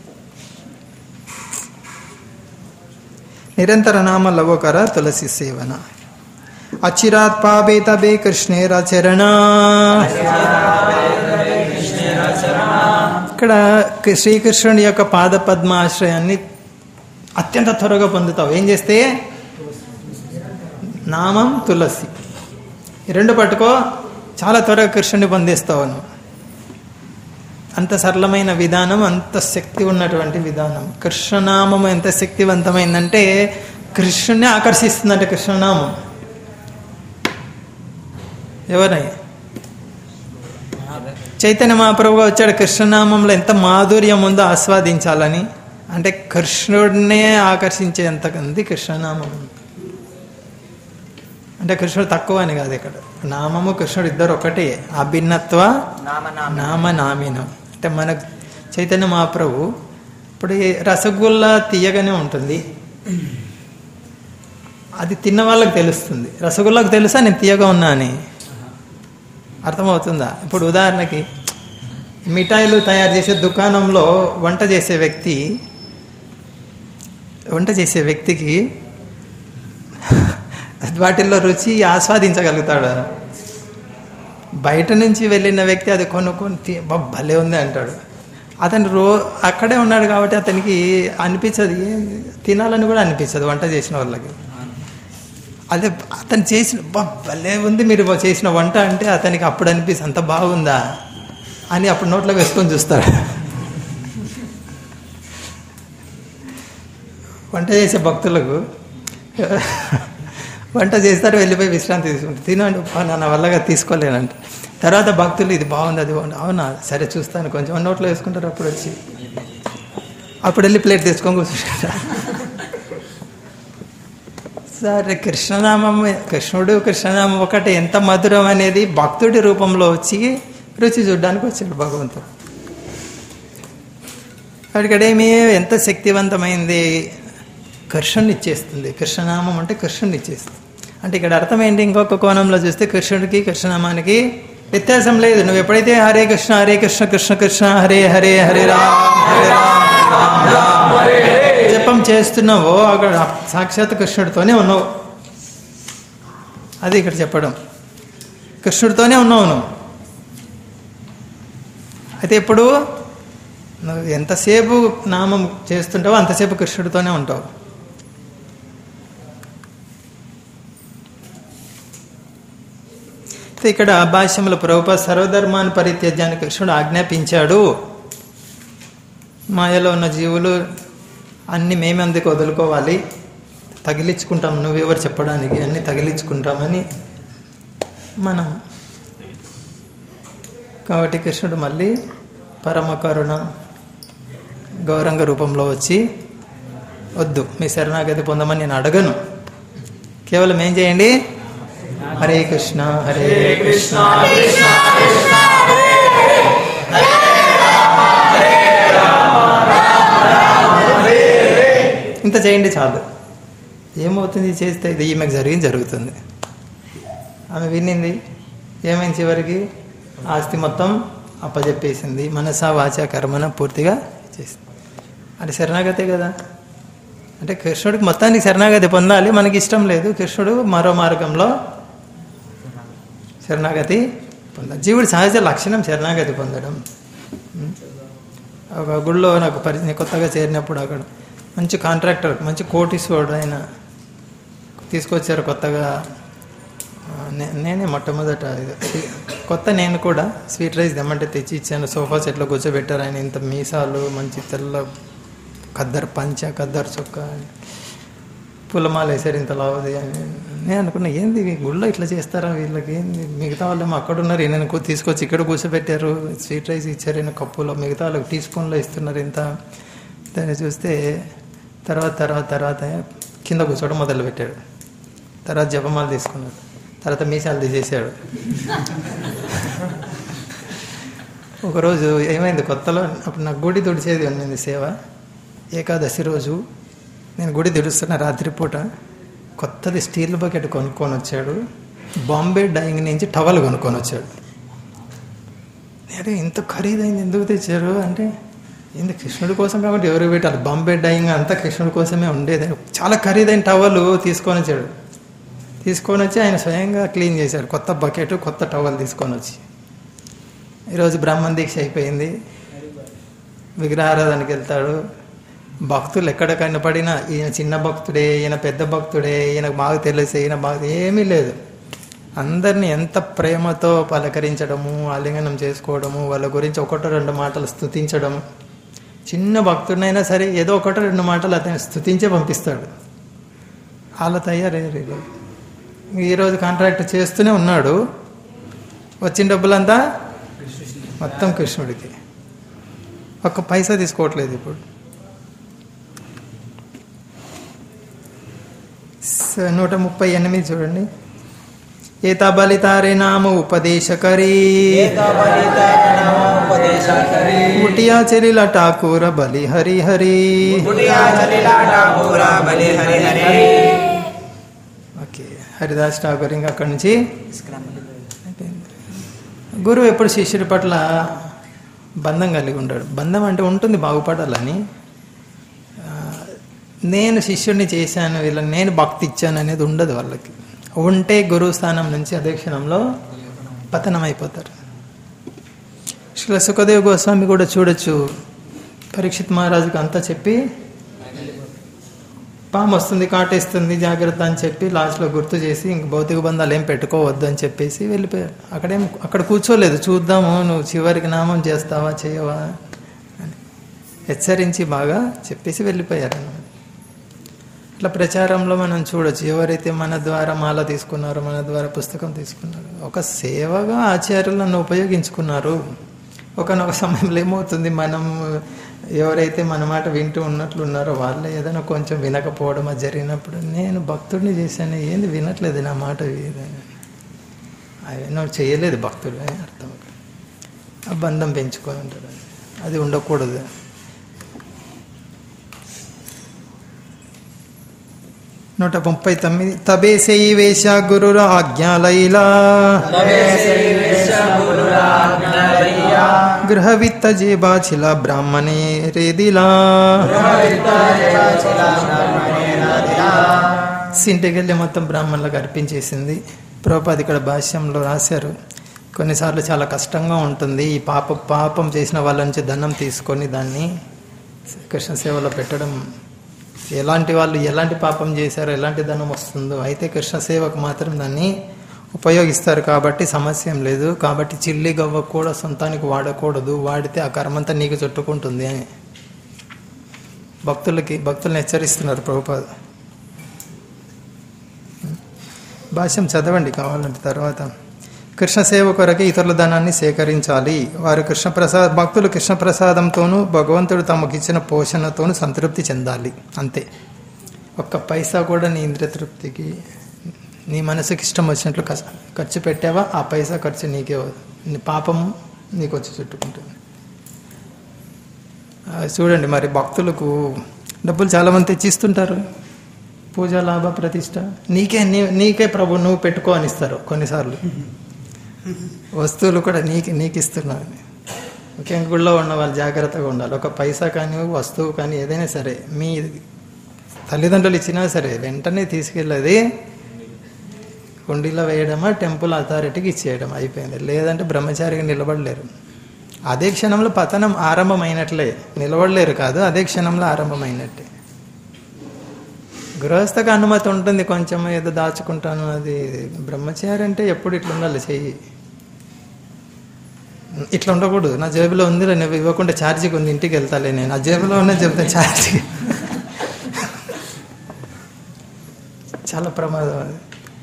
నిరంతర నామ లవోకర తులసి సేవన అచిరాత్ పాపేత బే కృష్ణేరాచరణ ఇక్కడ కి- శ్రీకృష్ణుడి యొక్క పాద పద్మాశ్రయాన్ని అత్యంత త్వరగా పొందుతావు ఏం చేస్తే నామం తులసి ఈ రెండు పట్టుకో చాలా త్వరగా కృష్ణుని పొందేస్తావు నువ్వు అంత సరళమైన విధానం అంత శక్తి ఉన్నటువంటి విధానం కృష్ణనామం ఎంత శక్తివంతమైందంటే కృష్ణుని ఆకర్షిస్తుందంటే కృష్ణనామం ఎవరై చైతన్య మహాప్రభు వచ్చాడు కృష్ణనామంలో ఎంత మాధుర్యం ఉందో ఆస్వాదించాలని అంటే కృష్ణుడినే ఆకర్షించేంత ఉంది కృష్ణనామం అంటే కృష్ణుడు తక్కువ అని కాదు ఇక్కడ నామము కృష్ణుడు ఇద్దరు ఒకటే అభిన్నత్వ నామ నామ నామ నామినం అంటే మన చైతన్య మహాప్రభు ఇప్పుడు ఈ రసగుల్లా తీయగానే ఉంటుంది అది తిన్న వాళ్ళకి తెలుస్తుంది రసగుల్లాకు తెలుసా నేను తీయగా ఉన్నా అని అర్థమవుతుందా ఇప్పుడు ఉదాహరణకి మిఠాయిలు తయారు చేసే దుకాణంలో వంట చేసే వ్యక్తి వంట చేసే వ్యక్తికి వాటిల్లో రుచి ఆస్వాదించగలుగుతాడు బయట నుంచి వెళ్ళిన వ్యక్తి అది కొనుక్కొని "తీ- అబ్బా, భలే ఉంది అంటాడు అతను రో అక్కడే ఉన్నాడు కాబట్టి అతనికి అనిపించదు "ఏ, తినాలని కూడా అనిపించదు వంట చేసిన వాళ్ళకి అదే అతను చేసిన "అబ్బా, భలే ఉంది మీరు చేసిన వంట అంటే అతనికి అప్పుడు అనిపిస్తుంది అంత బాగుందా అని అప్పుడు నోట్లో వేసుకొని చూస్తాడు వంట చేసే భక్తులకు వంట చేస్తారు వెళ్ళిపోయి విశ్రాంతి తీసుకుంటారు తినండి "అబ్బా, నా వల్లగా తీసుకోలేనంట తర్వాత భక్తులు ఇది బాగుంది అది బాగుంది అవునా సరే చూస్తాను కొంచెం నోట్లో వేసుకుంటారు అప్పుడు వచ్చి అప్పుడు వెళ్ళి ప్లేట్ తీసుకొని కూర్చుంటారు సరే కృష్ణనామం కృష్ణుడు కృష్ణనామం ఒకటి ఎంత మధురం అనేది భక్తుడి రూపంలో వచ్చి రుచి చూడడానికి వచ్చాడు భగవంతుడు అక్కడేమి ఎంత శక్తివంతమైంది కృష్ణుని ఇచ్చేస్తుంది కృష్ణనామం అంటే కృష్ణుని ఇచ్చేస్తుంది అంటే ఇక్కడ అర్థం ఏంటి ఇంకొక కోణంలో చూస్తే కృష్ణుడికి కృష్ణనామానికి వ్యత్యాసం లేదు నువ్వు ఎప్పుడైతే హరే కృష్ణ హరే కృష్ణ కృష్ణ కృష్ణ హరే హరే హరే రామ్ హరే రామ్ రామ్ రామ్ జపం చేస్తున్నావో అక్కడ సాక్షాత్ కృష్ణుడితోనే ఉన్నావు అది ఇక్కడ చెప్పడం కృష్ణుడితోనే ఉన్నావు నువ్వు అయితే ఇప్పుడు నువ్వు ఎంతసేపు నామం చేస్తుంటావో అంతసేపు కృష్ణుడితోనే ఉంటావు అయితే ఇక్కడ భాష్యముల ప్రభుప సర్వధర్మాన్ని పరిత్యజ్యాన్ని కృష్ణుడు ఆజ్ఞాపించాడు మాయలో ఉన్న జీవులు అన్ని మేమందుకు వదులుకోవాలి తగిలించుకుంటాం నువ్వెవరు చెప్పడానికి అన్ని తగిలించుకుంటామని మనం కాబట్టి కృష్ణుడు మళ్ళీ పరమ కరుణ గౌరంగ రూపంలో వచ్చి వద్దు మీ శరణాగతి పొందమని నేను అడగను కేవలం ఏం చేయండి హరే కృష్ణ హరే కృష్ణ ఇంత చేయండి చాలు ఏమవుతుంది చేస్తే ఇది ఈమెకు జరిగింది జరుగుతుంది ఆమె వినింది ఏమైంది చివరికి ఆస్తి మొత్తం అప్పజెప్పేసింది మనసా వాచ కర్మన పూర్తిగా చేసింది అది శరణాగతే కదా అంటే కృష్ణుడికి మొత్తానికి శరణాగతి పొందాలి మనకి ఇష్టం లేదు కృష్ణుడు మరో మార్గంలో శరణాగతి పొందాలి జీవుడి సహజ లక్షణం శరణాగతి పొందడం ఉం? ఒక గుళ్ళో నాకు పరిచయం కొత్తగా చేరినప్పుడు అక్కడ మంచి కాంట్రాక్టర్ మంచి కోటీశ్వరుడు ఆయన తీసుకొచ్చారు కొత్తగా ఆ, నే- నేనే మొట్టమొదట ఇది స్వీ- కొత్త నేను కూడా స్వీట్ రైస్ తెమ్మంటే తెచ్చి ఇచ్చాను సోఫా సెట్లో కూర్చోబెట్టారు ఆయన ఇంత మీసాలు మంచి తెల్ల ఖద్దరు పంచ ఖద్దరు చొక్క పులమాల వేసారు ఇంత లావుది అని నేను అనుకున్నా ఏంది ఈ గుళ్ళో ఇట్లా చేస్తారా వీళ్ళకి ఏంది మిగతా వాళ్ళేమో అక్కడ ఉన్నారు ఈయన కూ- తీసుకొచ్చి ఇక్కడ కూర్చోబెట్టారు స్వీట్ రైస్ ఇచ్చారు ఈయన కప్పులో మిగతా వాళ్ళకి టీ స్పూన్లో ఇస్తున్నారు ఇంత దాన్ని చూస్తే తర్వాత తర్వాత తర్వాత కింద కూర్చోవడం మొదలు పెట్టాడు తర్వాత జపమాల తీసుకున్నాడు తర్వాత మీసాలు తీసేసాడు ఒకరోజు ఏమైంది కొత్తలో అప్పుడు నాకు గుడి తుడిచేది ఉన్నది సేవ ఏకాదశి రోజు నేను గుడి తుడుస్తున్న రాత్రిపూట కొత్తది స్టీల్ బకెట్ కొనుక్కొని వచ్చాడు బాంబే డైయింగ్ నుంచి టవల్ కొనుక్కొని వచ్చాడు అరే ఇంత ఖరీదైంది ఎందుకు తెచ్చారు అంటే ఏంది కృష్ణుడి కోసం కాబట్టి ఎవరు పెట్టాలి బాంబే డైయింగ్ అంతా కృష్ణుడి కోసమే ఉండేది చాలా ఖరీదైన టవల్ తీసుకొని వచ్చాడు తీసుకొని వచ్చి ఆయన స్వయంగా క్లీన్ చేశాడు కొత్త బకెట్ కొత్త టవల్ తీసుకొని వచ్చి ఈరోజు బ్రాహ్మణ దీక్ష అయిపోయింది విగ్రహారాధనకి వెళ్తాడు భక్తులు ఎక్కడ కనపడినా ఈయన చిన్న భక్తుడే ఈయన పెద్ద భక్తుడే ఈయనకు బాగా తెలుసు ఈయన బాగా ఏమీ లేదు అందరినీ ఎంత ప్రేమతో పలకరించడము ఆలింగనం చేసుకోవడము వాళ్ళ గురించి ఒకటో రెండు మాటలు స్తుతించడం చిన్న భక్తుడినైనా సరే ఏదో ఒకటో రెండు మాటలు అతను స్తుతించే పంపిస్తాడు అలా తయారయ్యారు ఈరోజు ఈరోజు కాంట్రాక్ట్ చేస్తూనే ఉన్నాడు వచ్చిన డబ్బులంతా మొత్తం కృష్ణుడికి ఒక్క పైసా తీసుకోవట్లేదు ఇప్పుడు స- నూట ముప్పై ఎనిమిది చూడండి ఏతా బలితారే నామ ఉపదేశకరీ ఉపదేశకరి కుటియా చెలిల ఠాకూర బలి హరి హరి కుటియా చలిలా ఠాకూర బలి హరి హరి ఓకే హరిదాస్ ఠాకూర్ ఇంకా అక్కడి నుంచి అయిపోయింది. గురువు ఎప్పుడు శిష్యుడి పట్ల బంధం కలిగి ఉంటాడు బంధం అంటే ఉంటుంది బాగుపడాలని ఆ, నేను శిష్యుడిని చేశాను వీళ్ళని నేను భక్తి ఇచ్చాను అనేది ఉండదు వాళ్ళకి ఉంటే గురువు స్థానం నుంచి అధ్యక్షణంలో పతనం అయిపోతారు శ్రీ సుఖదేవ్ గోస్వామి కూడా చూడొచ్చు పరీక్షిత్ మహారాజుకు అంతా చెప్పి పాము వస్తుంది కాటేస్తుంది జాగ్రత్త అని చెప్పి లాస్ట్లో గుర్తు చేసి ఇంక భౌతిక బంధాలు ఏం పెట్టుకోవద్దు అని చెప్పేసి వెళ్ళిపోయారు అక్కడేం అక్కడ కూర్చోలేదు చూద్దాము నువ్వు చివరికి నామం చేస్తావా చేయవా అని హెచ్చరించి బాగా చెప్పేసి వెళ్ళిపోయారు అన్నమాట ఇట్లా ప్రచారంలో మనం చూడొచ్చు ఎవరైతే మన ద్వారా మాల తీసుకున్నారో మన ద్వారా పుస్తకం తీసుకున్నారో ఒక సేవగా ఆచార్యులను ఉపయోగించుకున్నారు ఒకనొక సమయంలో ఏమవుతుంది మనం ఎవరైతే మన మాట వింటూ ఉన్నట్లు ఉన్నారో వాళ్ళే ఏదైనా కొంచెం వినకపోవడం అది జరిగినప్పుడు నేను భక్తుడిని చేశాను ఏంది వినట్లేదు నా మాట ఏదైనా ఆయన చేయలేదు భక్తుడు అని అర్థం ఆ బంధం పెంచుకొని ఉంటాడు అది ఉండకూడదు నూట ముప్పై తొమ్మిది తబేసై వేష గురుర ఆజ్ఞాలైలా గృహ విత్త జేబాచిల బ్రాహ్మణే రేదిలా సింటికెళ్ళి మొత్తం బ్రాహ్మణులకు అర్పించేసింది ప్రభుపాది ఇక్కడ భాష్యంలో రాశారు కొన్నిసార్లు చాలా కష్టంగా ఉంటుంది ఈ పాప పాపం చేసిన వాళ్ళ నుంచి ధనం తీసుకొని దాన్ని కృష్ణ సేవలో పెట్టడం ఎలాంటి వాళ్ళు ఎలాంటి పాపం చేశారో ఎలాంటి ధనం వస్తుందో అయితే కృష్ణ సేవకు మాత్రం దాన్ని ఉపయోగిస్తారు కాబట్టి సమస్య ఏం లేదు కాబట్టి చిల్లి గవ్వ కూడా సొంతానికి వాడకూడదు వాడితే ఆ కర్మంతా నీకు చుట్టుకుంటుంది అని భక్తులకి భక్తుల్ని హెచ్చరిస్తున్నారు ప్రభుపాద భాష్యం చదవండి కావాలంటే తర్వాత కృష్ణ సేవ కొరకే ఇతరుల ధనాన్ని సేకరించాలి వారు కృష్ణ ప్రసాద భక్తులు కృష్ణ ప్రసాదంతోనూ భగవంతుడు తమకిచ్చిన పోషణతోనూ సంతృప్తి చెందాలి అంతే ఒక్క పైసా కూడా నీ ఇంద్రియ తృప్తికి నీ మనసుకి ఇష్టం వచ్చినట్లు కస- ఖర్చు పెట్టావా ఆ పైసా ఖర్చు నీకే వ- నీ పాపం నీకు వచ్చి చుట్టుకుంటుంది ఆ, చూడండి మరి భక్తులకు డబ్బులు చాలామంది తెచ్చిస్తుంటారు పూజ లాభ ప్రతిష్ట నీకే నీ నీకే ప్రభు నువ్వు పెట్టుకో అని ఇస్తారు కొన్నిసార్లు వస్తువులు కూడా నీకు నీకు ఇస్తున్నాను ముఖ్యంగా గుళ్ళో ఉన్న వాళ్ళు జాగ్రత్తగా ఉండాలి ఒక పైసా కానీ వస్తువు కానీ ఏదైనా సరే మీ తల్లిదండ్రులు ఇచ్చినా సరే వెంటనే తీసుకెళ్ళేది హుండీలో వేయడమా టెంపుల్ అథారిటీకి ఇచ్చేయడం అయిపోయింది లేదంటే బ్రహ్మచారిగా నిలబడలేరు అదే క్షణంలో పతనం ఆరంభమైనట్లే నిలబడలేరు కాదు అదే క్షణంలో ఆరంభమైనట్టే గృహస్థకు అనుమతి ఉంటుంది కొంచెం ఏదో దాచుకుంటాను అది బ్రహ్మచారి అంటే ఎప్పుడు ఇట్లా ఉండాలి చెయ్యి ఇట్లా ఉండకూడదు నా జేబులో ఉంది నువ్వు ఇవ్వకుండా ఛార్జీకి ఉంది ఇంటికి వెళ్తాలే నేను నా జేబులో ఉన్న చెప్తా ఛార్జీ చాలా ప్రమాదం అది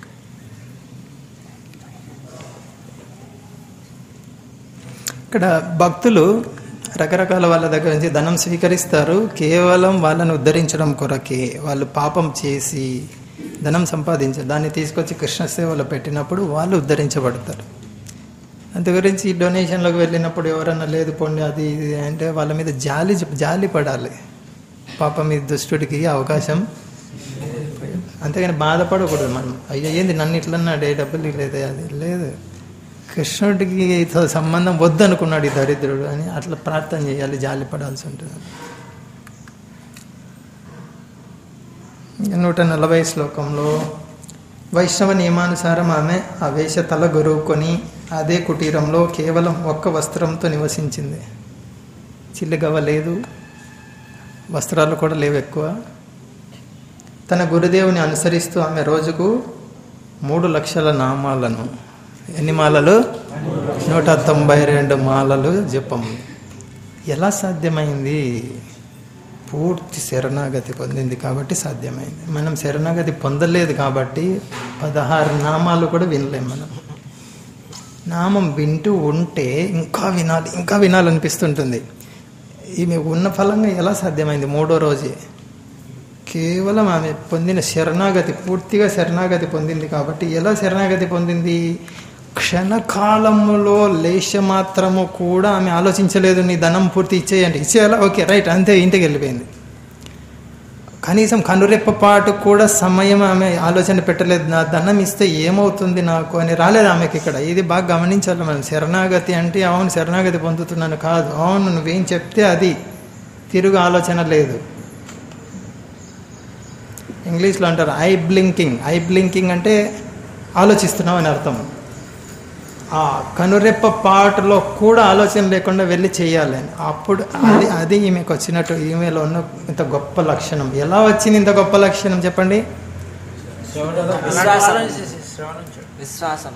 ఇక్కడ భక్తులు రకరకాల వాళ్ళ దగ్గర నుంచి ధనం స్వీకరిస్తారు కేవలం వాళ్ళని ఉద్ధరించడం కొరకే వాళ్ళు పాపం చేసి ధనం సంపాదించారు దాన్ని తీసుకొచ్చి కృష్ణ సేవలో పెట్టినప్పుడు వాళ్ళు ఉద్ధరించబడతారు అందు గురించి డొనేషన్లకు వెళ్ళినప్పుడు ఎవరన్నా లేదు పోండి అది ఇది అంటే వాళ్ళ మీద జాలి జాలి పడాలి పాపం ఈ దుష్టుడికి అవకాశం అంతేగాని బాధపడకూడదు మనం అయ్యో ఏంది నన్ను ఇట్లన్నాడే డబ్బులు లేదే అది లేదు కృష్ణుడికి తో సంబంధం వద్దనుకున్నాడు ఈ దరిద్రుడు అని అట్లా ప్రార్థన చేయాలి జాలి పడాల్సి ఉంటుంది నూట నలభై శ్లోకంలో వైష్ణవ నియమానుసారం ఆమె ఆ వేష తల గొరువుకొని అదే కుటీరంలో కేవలం ఒక్క వస్త్రంతో నివసించింది చిల్లిగవ్వ లేదు వస్త్రాలు కూడా లేవు ఎక్కువ తన గురుదేవుని అనుసరిస్తూ ఆమె రోజుకు మూడు లక్షల నామాలను ఎన్ని మాలలు నూట తొంభై రెండు మాలలు జపం ఎలా సాధ్యమైంది పూర్తి శరణాగతి పొందింది కాబట్టి సాధ్యమైంది మనం శరణాగతి పొందలేదు కాబట్టి పదహారు నామాలు కూడా వినలేం మనం నామం వింటూ ఉంటే ఇంకా వినాలి ఇంకా వినాలనిపిస్తుంటుంది ఈమె ఉన్న ఫలంగా ఎలా సాధ్యమైంది మూడో రోజే కేవలం ఆమె పొందిన శరణాగతి పూర్తిగా శరణాగతి పొందింది కాబట్టి ఎలా శరణాగతి పొందింది క్షణకాలములో లేశ మాత్రము కూడా ఆమె ఆలోచించలేదు నీ ధనం పూర్తి ఇచ్చేయండి ఇచ్చేయాలా ఓకే రైట్ అంతే ఇంటికి వెళ్ళిపోయింది కనీసం కనురెప్ప పాటు కూడా సమయం ఆమె ఆలోచన పెట్టలేదు నా ధనం ఇస్తే ఏమవుతుంది నాకు అని రాలేదు ఆమెకి ఇక్కడ ఇది బాగా గమనించాలి మనం శరణాగతి అంటే అవును శరణాగతి పొందుతున్నాను కాదు అవును నువ్వేం చెప్తే అది తిరుగు ఆలోచన లేదు ఇంగ్లీష్లో అంటారు ఐ బ్లింకింగ్ ఐ బ్లింకింగ్ అంటే ఆలోచిస్తున్నావు అని అర్థం ఆ కనురెప్ప పాటలో కూడా ఆలోచన లేకుండా వెళ్ళి చేయాలి అని అప్పుడు అది అది ఈమెకు వచ్చినట్టు ఈమెలో ఉన్న ఇంత గొప్ప లక్షణం ఎలా వచ్చింది ఇంత గొప్ప లక్షణం చెప్పండి విశ్వాసం విశ్వాసం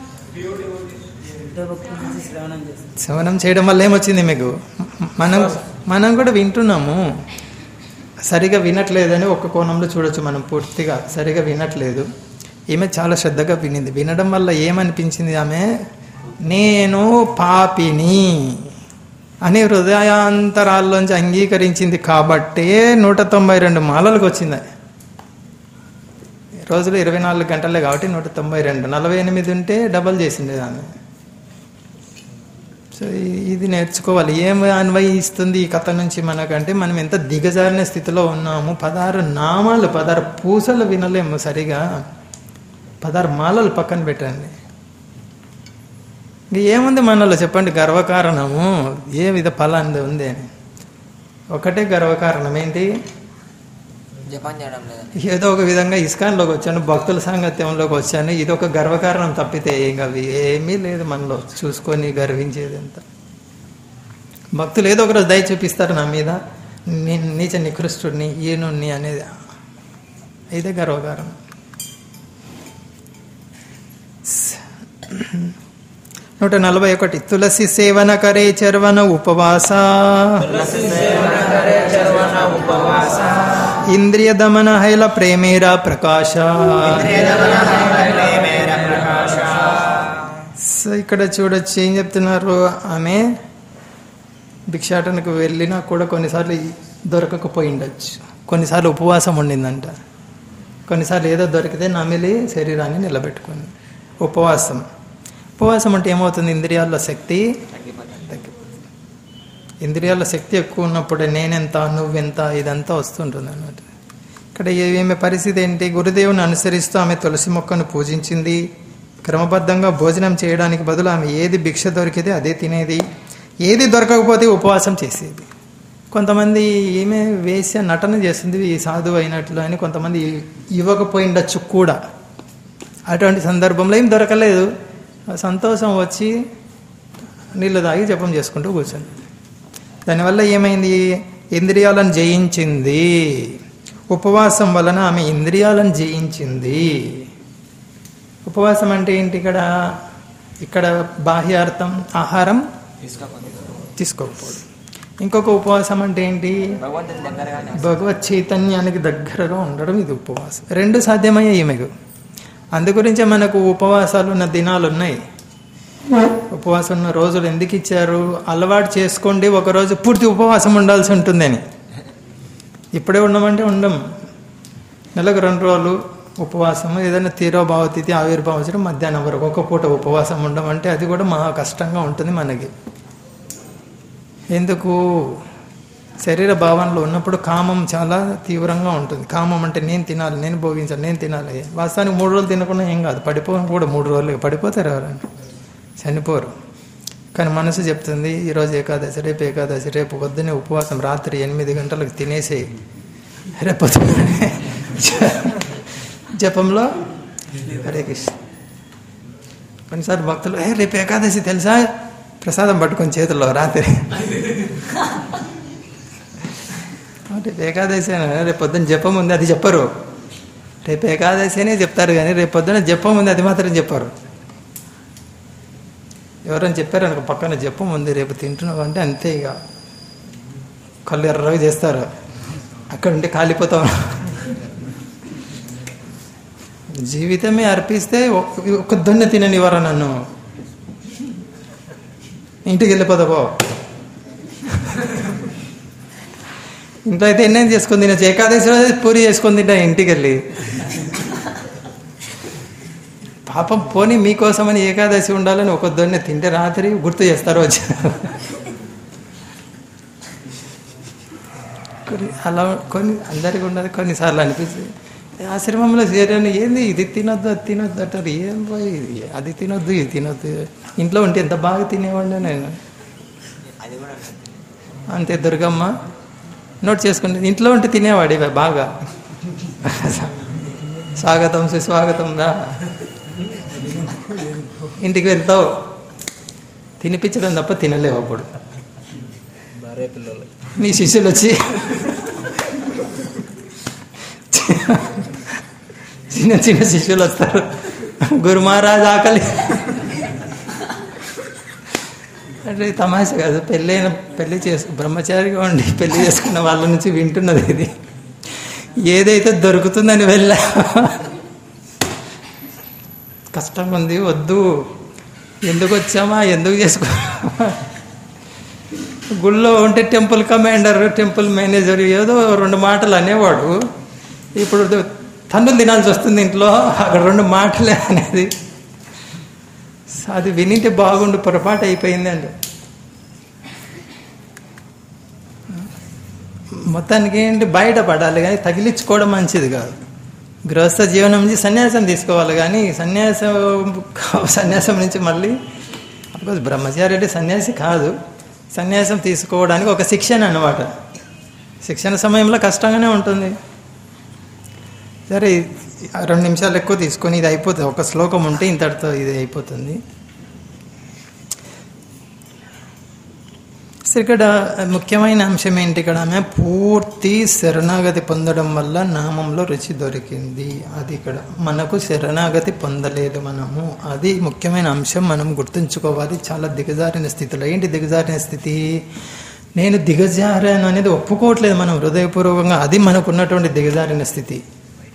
శ్రవణం చేయడం వల్ల ఏమొచ్చింది మీకు మనం మనం కూడా వింటున్నాము సరిగా వినట్లేదని ఒక కోణంలో చూడొచ్చు మనం పూర్తిగా సరిగా వినట్లేదు ఈమె చాలా శ్రద్ధగా వినింది వినడం వల్ల ఏమనిపించింది ఆమె నేను పాపిని అని హృదయాంతరాల్లోంచి అంగీకరించింది కాబట్టే నూట తొంభై రెండు మాలలకు వచ్చింది రోజులు ఇరవై నాలుగు గంటలే కాబట్టి నూట తొంభై రెండు నలభై ఎనిమిది ఉంటే డబల్ చేసిండే ఆమె సో ఈ- ఇది నేర్చుకోవాలి ఏం అన్వయిస్తుంది ఈ కథ నుంచి మనకంటే మనం ఎంత దిగజారిన స్థితిలో ఉన్నాము పదహారు నామాలు పదహారు పూసలు వినలేము సరిగా పదహారు మాలలు పక్కన పెట్టండి ఇంక ఏముంది మనలో చెప్పండి గర్వకారణము ఏ విధ ఫలాన్ని ఉంది అని ఒకటే గర్వకారణం ఏంటి జపం చేయడం లేదని ఏదో ఒక విధంగా ఇస్కాన్లోకి వచ్చాను భక్తుల సాంగత్యంలోకి వచ్చాను ఇది ఒక గర్వకారణం తప్పితే ఇంకా అవి ఏమీ లేదు మనలో చూసుకొని గర్వించేది అంత భక్తులు ఏదో ఒకరోజు దయ చూపిస్తారు నా మీద నేను నీచ నికృష్టుడిని ఈయనుణ్ణి అనేది ఇదే గర్వకారణం నూట నలభై ఒకటి తులసి సేవన కరే చర్వన ఉపవాస ఇంద్రియ దమన హైల ప్రేమేరా ప్రకాశ సో ఇక్కడ చూడొచ్చు ఏం చెప్తున్నారు ఆమె భిక్షాటనకు వెళ్ళినా కూడా కొన్నిసార్లు దొరకకపోయి ఉండొచ్చు కొన్నిసార్లు ఉపవాసం ఉండిందంట కొన్నిసార్లు ఏదో దొరికితే నమిలి శరీరాన్ని నిలబెట్టుకుంది ఉపవాసం ఉపవాసం అంటే ఏమవుతుంది ఇంద్రియాల్లో శక్తి తగ్గిపోతుంది ఇంద్రియాల శక్తి ఎక్కువ ఉన్నప్పుడే నేనెంత నువ్వెంత ఇదంతా వస్తుంటుంది అన్నమాట ఇక్కడ ఏమి పరిస్థితి ఏంటి గురుదేవుని అనుసరిస్తూ ఆమె తులసి మొక్కను పూజించింది క్రమబద్ధంగా భోజనం చేయడానికి బదులు ఆమె ఏది భిక్ష దొరికితే అదే తినేది ఏది దొరకకపోతే ఉపవాసం చేసేది కొంతమంది ఈమె వేసే నటన చేస్తుంది ఈ సాధువు అయినట్లు అని కొంతమంది ఇవ్వకపోయిండొచ్చు కూడా అటువంటి సందర్భంలో ఏం దొరకలేదు సంతోషం వచ్చి నీళ్ళు తాగి జపం చేసుకుంటూ కూర్చొని దానివల్ల ఏమైంది ఇంద్రియాలను జయించింది ఉపవాసం వలన ఆమె ఇంద్రియాలను జయించింది ఉపవాసం అంటే ఏంటి ఇక్కడ ఇక్కడ బాహ్యార్థం ఆహారం తీసుకోకపోవడం ఇంకొక ఉపవాసం అంటే ఏంటి భగవంతుని దగ్గరగానే భగవత్ చైతన్యానికి దగ్గరగా ఉండడం ఇది ఉపవాసం రెండు సాధ్యమయ్యాయి ఈమెకు అందుగురించే మనకు ఉపవాసాలు ఉన్న దినాలు ఉన్నాయి ఉపవాసం ఉన్న రోజులు ఎందుకు ఇచ్చారు అలవాటు చేసుకోండి ఒకరోజు పూర్తి ఉపవాసం ఉండాల్సి ఉంటుందని ఇప్పుడే ఉండమంటే ఉండం నెలకు రెండు రోజులు ఉపవాసం ఏదైనా తీరోభావతిథి ఆవిర్భావించడం మధ్యాహ్నం వరకు ఒక పూట ఉపవాసం ఉండమంటే అది కూడా మహా కష్టంగా ఉంటుంది మనకి ఎందుకు శరీర భావనలో ఉన్నప్పుడు కామం చాలా తీవ్రంగా ఉంటుంది కామం అంటే నేను తినాలి నేను భోగించాలి నేను తినాలి వాస్తవానికి మూడు రోజులు తినకుండా ఏం కాదు పడిపోవడం కూడా మూడు రోజులు పడిపోతారు ఎవరైనా చనిపోరు కానీ మనసు చెప్తుంది ఈరోజు ఏకాదశి రేపు ఏకాదశి రేపు పొద్దున్నే ఉపవాసం రాత్రి ఎనిమిది గంటలకు తినేసేయి రేపు పొద్దున్నే జపంలో హరే కృష్ణ కొన్నిసార్లు భక్తులు ఏ రేపు ఏకాదశి తెలుసా ప్రసాదం పట్టుకొని చేతుల్లో రాత్రి రేపు ఏకాదశి అని రేపు పొద్దున్న జపం ఉంది అది చెప్పరు రేపు ఏకాదశి అనే చెప్తారు కానీ రేపు పొద్దున జపం ఉంది అది మాత్రం చెప్పరు ఎవరైనా చెప్పారు అనుకో పక్కన జపం ఉంది రేపు తింటున్నావు అంటే అంతే ఇక కళ్ళు ఎర్రగా చేస్తారు అక్కడ ఉండి కాలిపోతాం జీవితమే అర్పిస్తే ఒక దొన్న తిననివ్వరా నన్ను ఇంటికి వెళ్ళిపోతావో ఇంట్లో అయితే ఎన్నేం చేసుకొని తినచ్చు ఏకాదశి రోజు పూరి చేసుకొని తింటా ఇంటికి వెళ్ళి పాపం పోనీ మీకోసమని ఏకాదశి ఉండాలని ఒక దొన్నె తింటే రాత్రి గుర్తు చేస్తారు వచ్చి కొన్ని అలా కొన్ని అందరికి ఉండదు కొన్నిసార్లు అనిపిస్తుంది ఆశ్రమంలో చేరాను ఏంది ఇది తినొద్దు అది తినొద్దు అంటారు ఏం పోయి ఇది అది తినొద్దు ఇది తినొద్దు ఇంట్లో ఉంటే ఎంత బాగా తినేవాడిని నేను అది కూడా అంతే దుర్గమ్మ నోట్ చేసుకుంటే ఇంట్లో ఉంటే తినేవాడు ఇవి బాగా స్వాగతం సుస్వాగతం రా ఇంటికి వెళ్తావు తినిపించడం తప్ప తినలేవు అప్పుడు భార్య పిల్లలు నీ శిష్యులు వచ్చి చిన్న చిన్న శిష్యులు వస్తారు గురు మహారాజ్ ఆకలి అంటే తమాషా కాదు పెళ్ళైన పెళ్లి చేసుకు బ్రహ్మచారిగా ఉండి పెళ్లి చేసుకున్న వాళ్ళ నుంచి వింటున్నది ఇది ఏదైతే దొరుకుతుందని వెళ్ళా కష్టంగా ఉంది వద్దు ఎందుకు వచ్చామా ఎందుకు చేసుకున్నామా గుళ్ళో ఉంటే టెంపుల్ కమాండర్ టెంపుల్ మేనేజర్ ఏదో రెండు మాటలు అనేవాడు ఇప్పుడు తన్నులు తినాల్సి వస్తుంది ఇంట్లో అక్కడ రెండు మాటలే అనేది అది వినింటే బాగుండు పొరపాటు అయిపోయింది అండి మొత్తానికి ఏంటి బయట పడాలి కానీ తగిలించుకోవడం మంచిది కాదు గృహస్థ జీవనం నుంచి సన్యాసం తీసుకోవాలి కానీ సన్యాసం సన్యాసం నుంచి మళ్ళీ అఫ్కోర్స్ బ్రహ్మచారి అంటే సన్యాసి కాదు సన్యాసం తీసుకోవడానికి ఒక శిక్షణ అన్నమాట శిక్షణ సమయంలో కష్టంగానే ఉంటుంది సరే రెండు నిమిషాలు ఎక్కువ తీసుకొని ఇది అయిపోతుంది ఒక శ్లోకం ఉంటే ఇంతటితో ఇది అయిపోతుంది సో ఇక్కడ ముఖ్యమైన అంశం ఏంటి ఇక్కడ ఆమె పూర్తి శరణాగతి పొందడం వల్ల నామంలో రుచి దొరికింది అది ఇక్కడ మనకు శరణాగతి పొందలేదు మనము అది ముఖ్యమైన అంశం మనం గుర్తుంచుకోవాలి చాలా దిగజారిన స్థితిలో ఏంటి దిగజారిన స్థితి నేను దిగజారాను అనేది ఒప్పుకోవట్లేదు మనం హృదయపూర్వకంగా అది మనకు ఉన్నటువంటి దిగజారిన స్థితి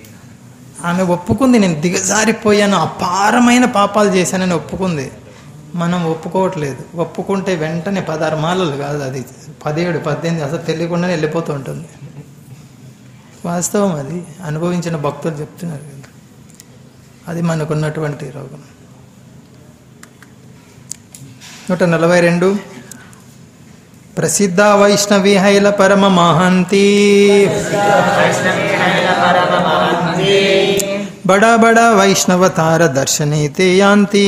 ఆమె ఒప్పుకుంది నేను దిగజారిపోయాను అపారమైన పాపాలు చేశానని ఒప్పుకుంది మనం ఒప్పుకోవట్లేదు ఒప్పుకుంటే వెంటనే పదహారు మాలలు కాదు అది పదిహేడు పద్దెనిమిది అసలు తెలియకుండానే వెళ్ళిపోతూ ఉంటుంది వాస్తవం అది అనుభవించిన భక్తులు చెప్తున్నారు కదా. అది మనకున్నటువంటి రోగం నూట నలభై రెండు ప్రసిద్ధ వైష్ణవి హైల పరమ మహంతి బడా బడా వైష్ణవ తార దర్శనే తే యాంతి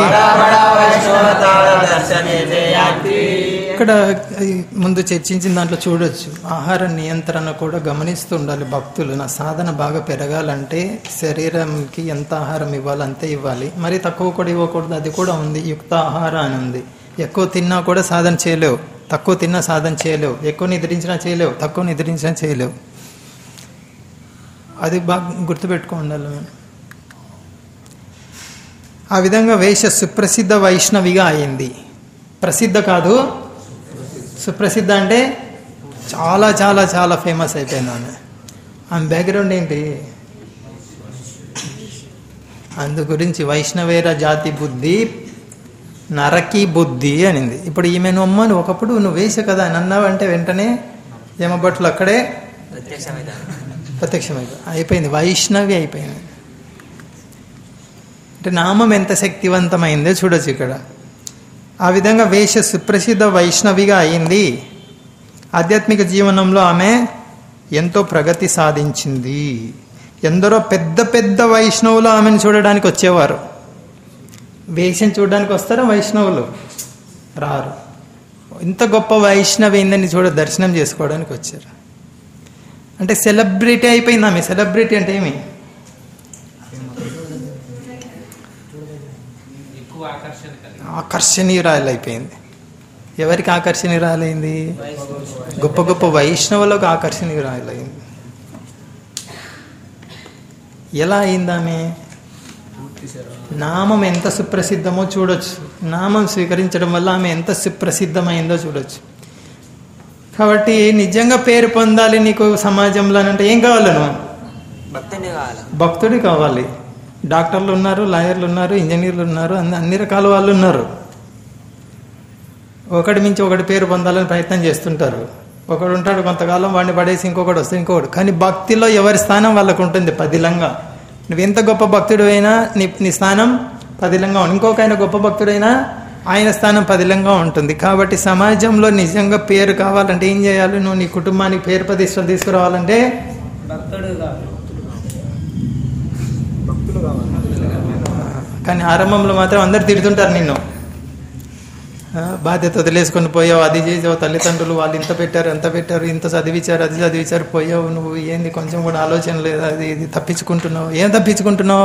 ఇక్కడ ఈ ముందు చర్చించిన దాంట్లో చూడొచ్చు ఆహార నియంత్రణ కూడా గమనిస్తూ ఉండాలి భక్తులు నా సాధన బాగా పెరగాలంటే శరీరంకి ఎంత ఆహారం ఇవ్వాలి అంతే ఇవ్వాలి మరి తక్కువ కూడా ఇవ్వకూడదు అది కూడా ఉంది యుక్త ఆహార అని ఉంది ఎక్కువ తిన్నా కూడా సాధన చేయలేవు తక్కువ తిన్నా సాధన చేయలేవు ఎక్కువ నిద్రించినా చేయలేవు తక్కువ నిద్రించినా చేయలేవు అది బాగా గుర్తుపెట్టుకో ఉండాలి మనం ఆ విధంగా వేష సుప్రసిద్ధ వైష్ణవిగా అయింది ప్రసిద్ధ కాదు సుప్రసిద్ధ అంటే చాలా చాలా చాలా ఫేమస్ అయిపోయింది ఆమె ఆమె బ్యాక్గ్రౌండ్ ఏంటి అందు గురించి వైష్ణవేర జాతి బుద్ధి నరకి బుద్ధి అనింది ఇప్పుడు ఈమె నువ్వు అమ్మను ఒకప్పుడు నువ్వు వేస కదా అని అన్నావంటే వెంటనే యమభట్లు అక్కడే ప్రత్యక్షమైపోయింది అయిపోయింది వైష్ణవి అయిపోయింది అంటే నామం ఎంత శక్తివంతమైందో చూడొచ్చు ఇక్కడ ఆ విధంగా వేష సుప్రసిద్ధ వైష్ణవిగా అయింది ఆధ్యాత్మిక జీవనంలో ఆమె ఎంతో ప్రగతి సాధించింది ఎందరో పెద్ద పెద్ద వైష్ణవులు ఆమెను చూడడానికి వచ్చేవారు వేషం చూడడానికి వస్తారా వైష్ణవులు రారు ఇంత గొప్ప వైష్ణవి అయిందని చూడ దర్శనం చేసుకోవడానికి వచ్చారు అంటే సెలబ్రిటీ అయిపోయింది ఆమె సెలబ్రిటీ అంటే ఏమి ఎక్కువ ఆకర్షణ కలిగి ఆకర్షణీయురాలు అయిపోయింది ఎవరికి ఆకర్షణీయురాలైంది గొప్ప గొప్ప వైష్ణవులకు ఆకర్షణీయురాలైంది ఎలా అయింది ఆమె నామం ఎంత సుప్రసిద్ధమో చూడొచ్చు నామం స్వీకరించడం వల్ల ఆమె ఎంత సుప్రసిద్ధమైందో చూడొచ్చు కాబట్టి నిజంగా పేరు పొందాలి నీకు సమాజంలో అని అంటే ఏం కావాలి నువ్వు భక్తుని కావాలా భక్తుడి కావాలి డాక్టర్లు ఉన్నారు లాయర్లు ఉన్నారు ఇంజనీర్లు ఉన్నారు అన్ని అన్ని రకాల వాళ్ళు ఉన్నారు ఒకటి మించి ఒకటి పేరు పొందాలని ప్రయత్నం చేస్తుంటారు ఒకడు ఉంటాడు కొంతకాలం వాడిని పడేసి ఇంకొకటి వస్తే ఇంకొకటి కానీ భక్తిలో ఎవరి స్థానం వాళ్ళకు ఉంటుంది పదిలంగా నువ్వు ఎంత గొప్ప భక్తుడు అయినా నీ నీ స్థానం పదిలంగా ఉంటుంది ఇంకొక ఆయన గొప్ప భక్తుడైనా ఆయన స్థానం పదిలంగా ఉంటుంది కాబట్టి సమాజంలో నిజంగా పేరు కావాలంటే ఏం చేయాలి నువ్వు నీ కుటుంబానికి పేరు ప్రతిష్టలు తీసుకురావాలంటే కానీ ఆరంభంలో మాత్రం అందరు తిడుతుంటారు నిన్ను ఆ, బాధ్యత వదిలేసుకొని పోయావు అది చేసావు తల్లిదండ్రులు వాళ్ళు ఇంత పెట్టారు ఎంత పెట్టారు ఇంత చదివించారు అది చదివించారు పోయావు నువ్వు ఏంది కొంచెం కూడా ఆలోచన లేదు అది ఇది తప్పించుకుంటున్నావు ఏం తప్పించుకుంటున్నావు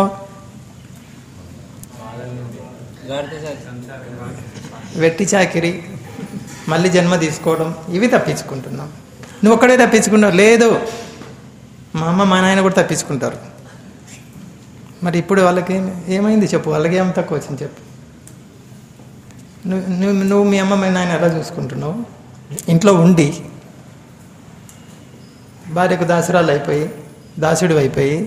వెట్టి చాకిరి మళ్ళీ జన్మ తీసుకోవడం ఇవి తప్పించుకుంటున్నాం నువ్వు ఒక్కడే తప్పించుకున్నావు లేదు మా అమ్మ మా నాయన కూడా తప్పించుకుంటారు మరి ఇప్పుడు వాళ్ళకి ఏమి ఏమైంది చెప్పు వాళ్ళకి ఏం తక్కువ వచ్చింది చెప్పు నువ్వు నువ్వు నువ్వు మీ అమ్మ మీ నాయన ఎలా చూసుకుంటున్నావు ఇంట్లో ఉండి భార్యకు దాసురాలు అయిపోయి దాసుడు అయిపోయి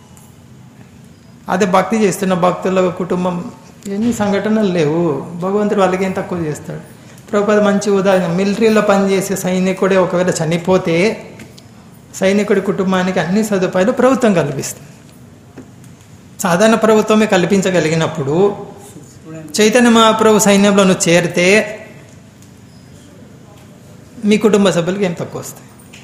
అదే భక్తి చేస్తున్న భక్తుల కుటుంబం ఎన్ని సంఘటనలు లేవు భగవంతుడు వాళ్ళకి ఏం తక్కువ చేస్తాడు ప్రభుత్వ మంచి ఉదాహరణ మిలిటరీలో పనిచేసే సైనికుడే ఒకవేళ చనిపోతే సైనికుడి కుటుంబానికి అన్ని సదుపాయాలు ప్రభుత్వం కల్పిస్తుంది సాధారణ ప్రభుత్వమే కల్పించగలిగినప్పుడు చైతన్య మహాప్రభు సైన్యంలో నువ్వు చేరితే మీ కుటుంబ సభ్యులకి ఏం తక్కువ వస్తాయి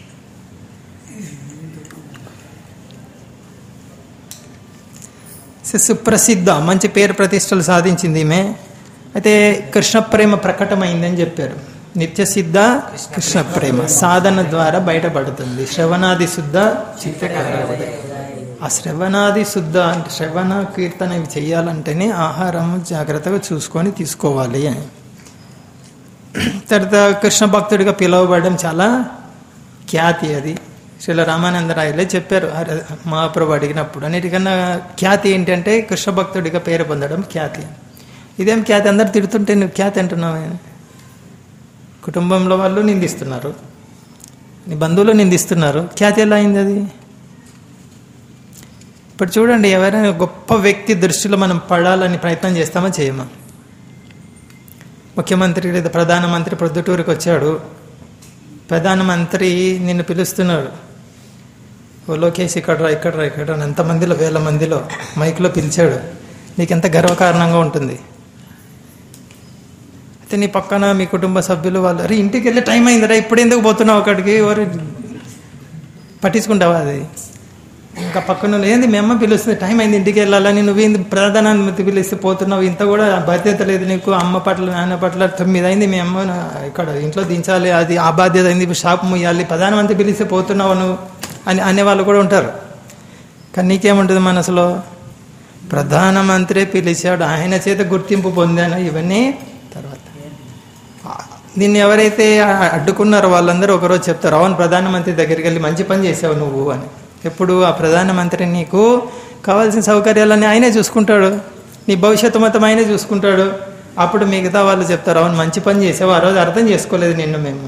సు- సుప్రసిద్ధ మంచి పేరు ప్రతిష్టలు సాధించింది ఈమె అయితే కృష్ణ ప్రేమ ప్రకటమైందని చెప్పారు నిత్య సిద్ధ కృష్ణ ప్రేమ సాధన ద్వారా బయటపడుతుంది శ్రవణాది శుద్ధ చిత్తకారవదే ఆ శ్రవణాది శుద్ధ అంటే శ్రవణ కీర్తన ఇవి చేయాలంటేనే ఆహారం జాగ్రత్తగా చూసుకొని తీసుకోవాలి అని తర్వాత కృష్ణ భక్తుడిగా పిలువబడడం చాలా ఖ్యాతి అది శ్రీల రామానందరాయలే చెప్పారు ఆ ర- మహాప్రభు అడిగినప్పుడు అన్నిటికన్నా ఖ్యాతి ఏంటంటే కృష్ణ భక్తుడిగా పేరు పొందడం ఖ్యాతి ఇదేం ఖ్యాతి అందరు తిడుతుంటే నువ్వు ఖ్యాతి అంటున్నావు ఆయన కుటుంబంలో వాళ్ళు నిందిస్తున్నారు నీ బంధువులు నిందిస్తున్నారు ఖ్యాతి ఎలా అయింది అది ఇప్పుడు చూడండి ఎవరైనా గొప్ప వ్యక్తి దృష్టిలో మనం పడాలని ప్రయత్నం చేస్తామా చేయమా ముఖ్యమంత్రి లేదా ప్రధానమంత్రి ప్రొద్దుటూరుకి వచ్చాడు ప్రధానమంత్రి నిన్ను పిలుస్తున్నాడు ఓ లోకేష్ ఇక్కడ రా ఇక్కడ రా ఇక్కడ రా అని ఎంతమందిలో వేల మందిలో మైక్లో పిలిచాడు నీకు ఎంత గర్వకారణంగా ఉంటుంది అయితే నీ పక్కన మీ కుటుంబ సభ్యులు వాళ్ళు అరే ఇంటికి వెళ్ళే టైం అయిందిరా ఇప్పుడు ఎందుకు పోతున్నావు అక్కడికి ఎవరు పట్టించుకుంటావా అది ఇంకా పక్కన ఏంది మీ అమ్మ పిలుస్తుంది టైం అయింది ఇంటికి వెళ్ళాలని నువ్వేంది ప్రధానమంత్రి పిలిస్తే పోతున్నావు ఇంత కూడా బాధ్యత లేదు నీకు అమ్మ పట్ల నాన్న పట్ల తొమ్మిది అయింది మీ అమ్మ నా- ఇక్కడ ఇంట్లో దించాలి అది ఆ బాధ్యత అయింది ఇప్పుడు షాప్ ముయ్యాలి ప్రధానమంత్రి పిలిస్తే పోతున్నావు నువ్వు అని అనేవాళ్ళు కూడా ఉంటారు కానీ నీకేముంటుంది మనసులో ప్రధానమంత్రి పిలిచాడు ఆయన చేత గుర్తింపు పొందాను ఇవన్నీ తర్వాత దీన్ని ఎవరైతే అడ్డుకున్నారో వాళ్ళందరూ ఒకరోజు చెప్తారు అవును ప్రధానమంత్రి దగ్గరికి వెళ్ళి మంచి పని చేసావు నువ్వు అని ఎప్పుడు ఆ ప్రధానమంత్రి నీకు కావాల్సిన సౌకర్యాలన్నీ ఆయనే చూసుకుంటాడు నీ భవిష్యత్తు మొత్తం ఆయనే చూసుకుంటాడు అప్పుడు మిగతా వాళ్ళు చెప్తారు అవును మంచి పని చేసావు ఆ రోజు అర్థం చేసుకోలేదు నిన్ను మేము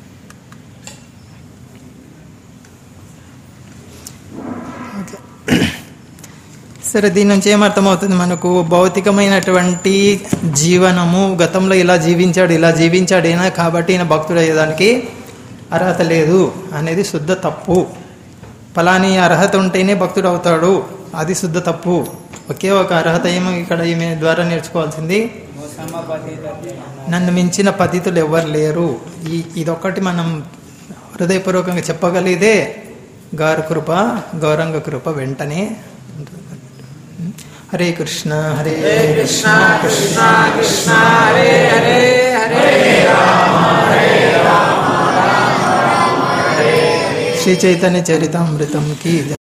ఓకే సరే దీని నుంచి ఏమర్థమవుతుంది మనకు భౌతికమైనటువంటి జీవనము గతంలో ఇలా జీవించాడు ఇలా జీవించాడు ఈయన కాబట్టి ఈయన భక్తుడు అయ్యేదానికి అర్హత లేదు అనేది శుద్ధ తప్పు ఫలాని అర్హత ఉంటేనే భక్తుడు అవుతాడు అది శుద్ధ తప్పు ఒకే ఒక అర్హత ఏమో ఇక్కడ ఈమె ద్వారా నేర్చుకోవాల్సింది నన్ను మించిన పతితులు ఎవరు లేరు ఈ ఇదొక్కటి మనం హృదయపూర్వకంగా చెప్పగలిగితే గారు కృప గౌరంగ కృప వెంటనే ఉంటుంది. హరే కృష్ణ హరే కృష్ణ కృష్ణ కృష్ణ హరే హరే హరే శ్రీ చైతన్య చరితామృతం కి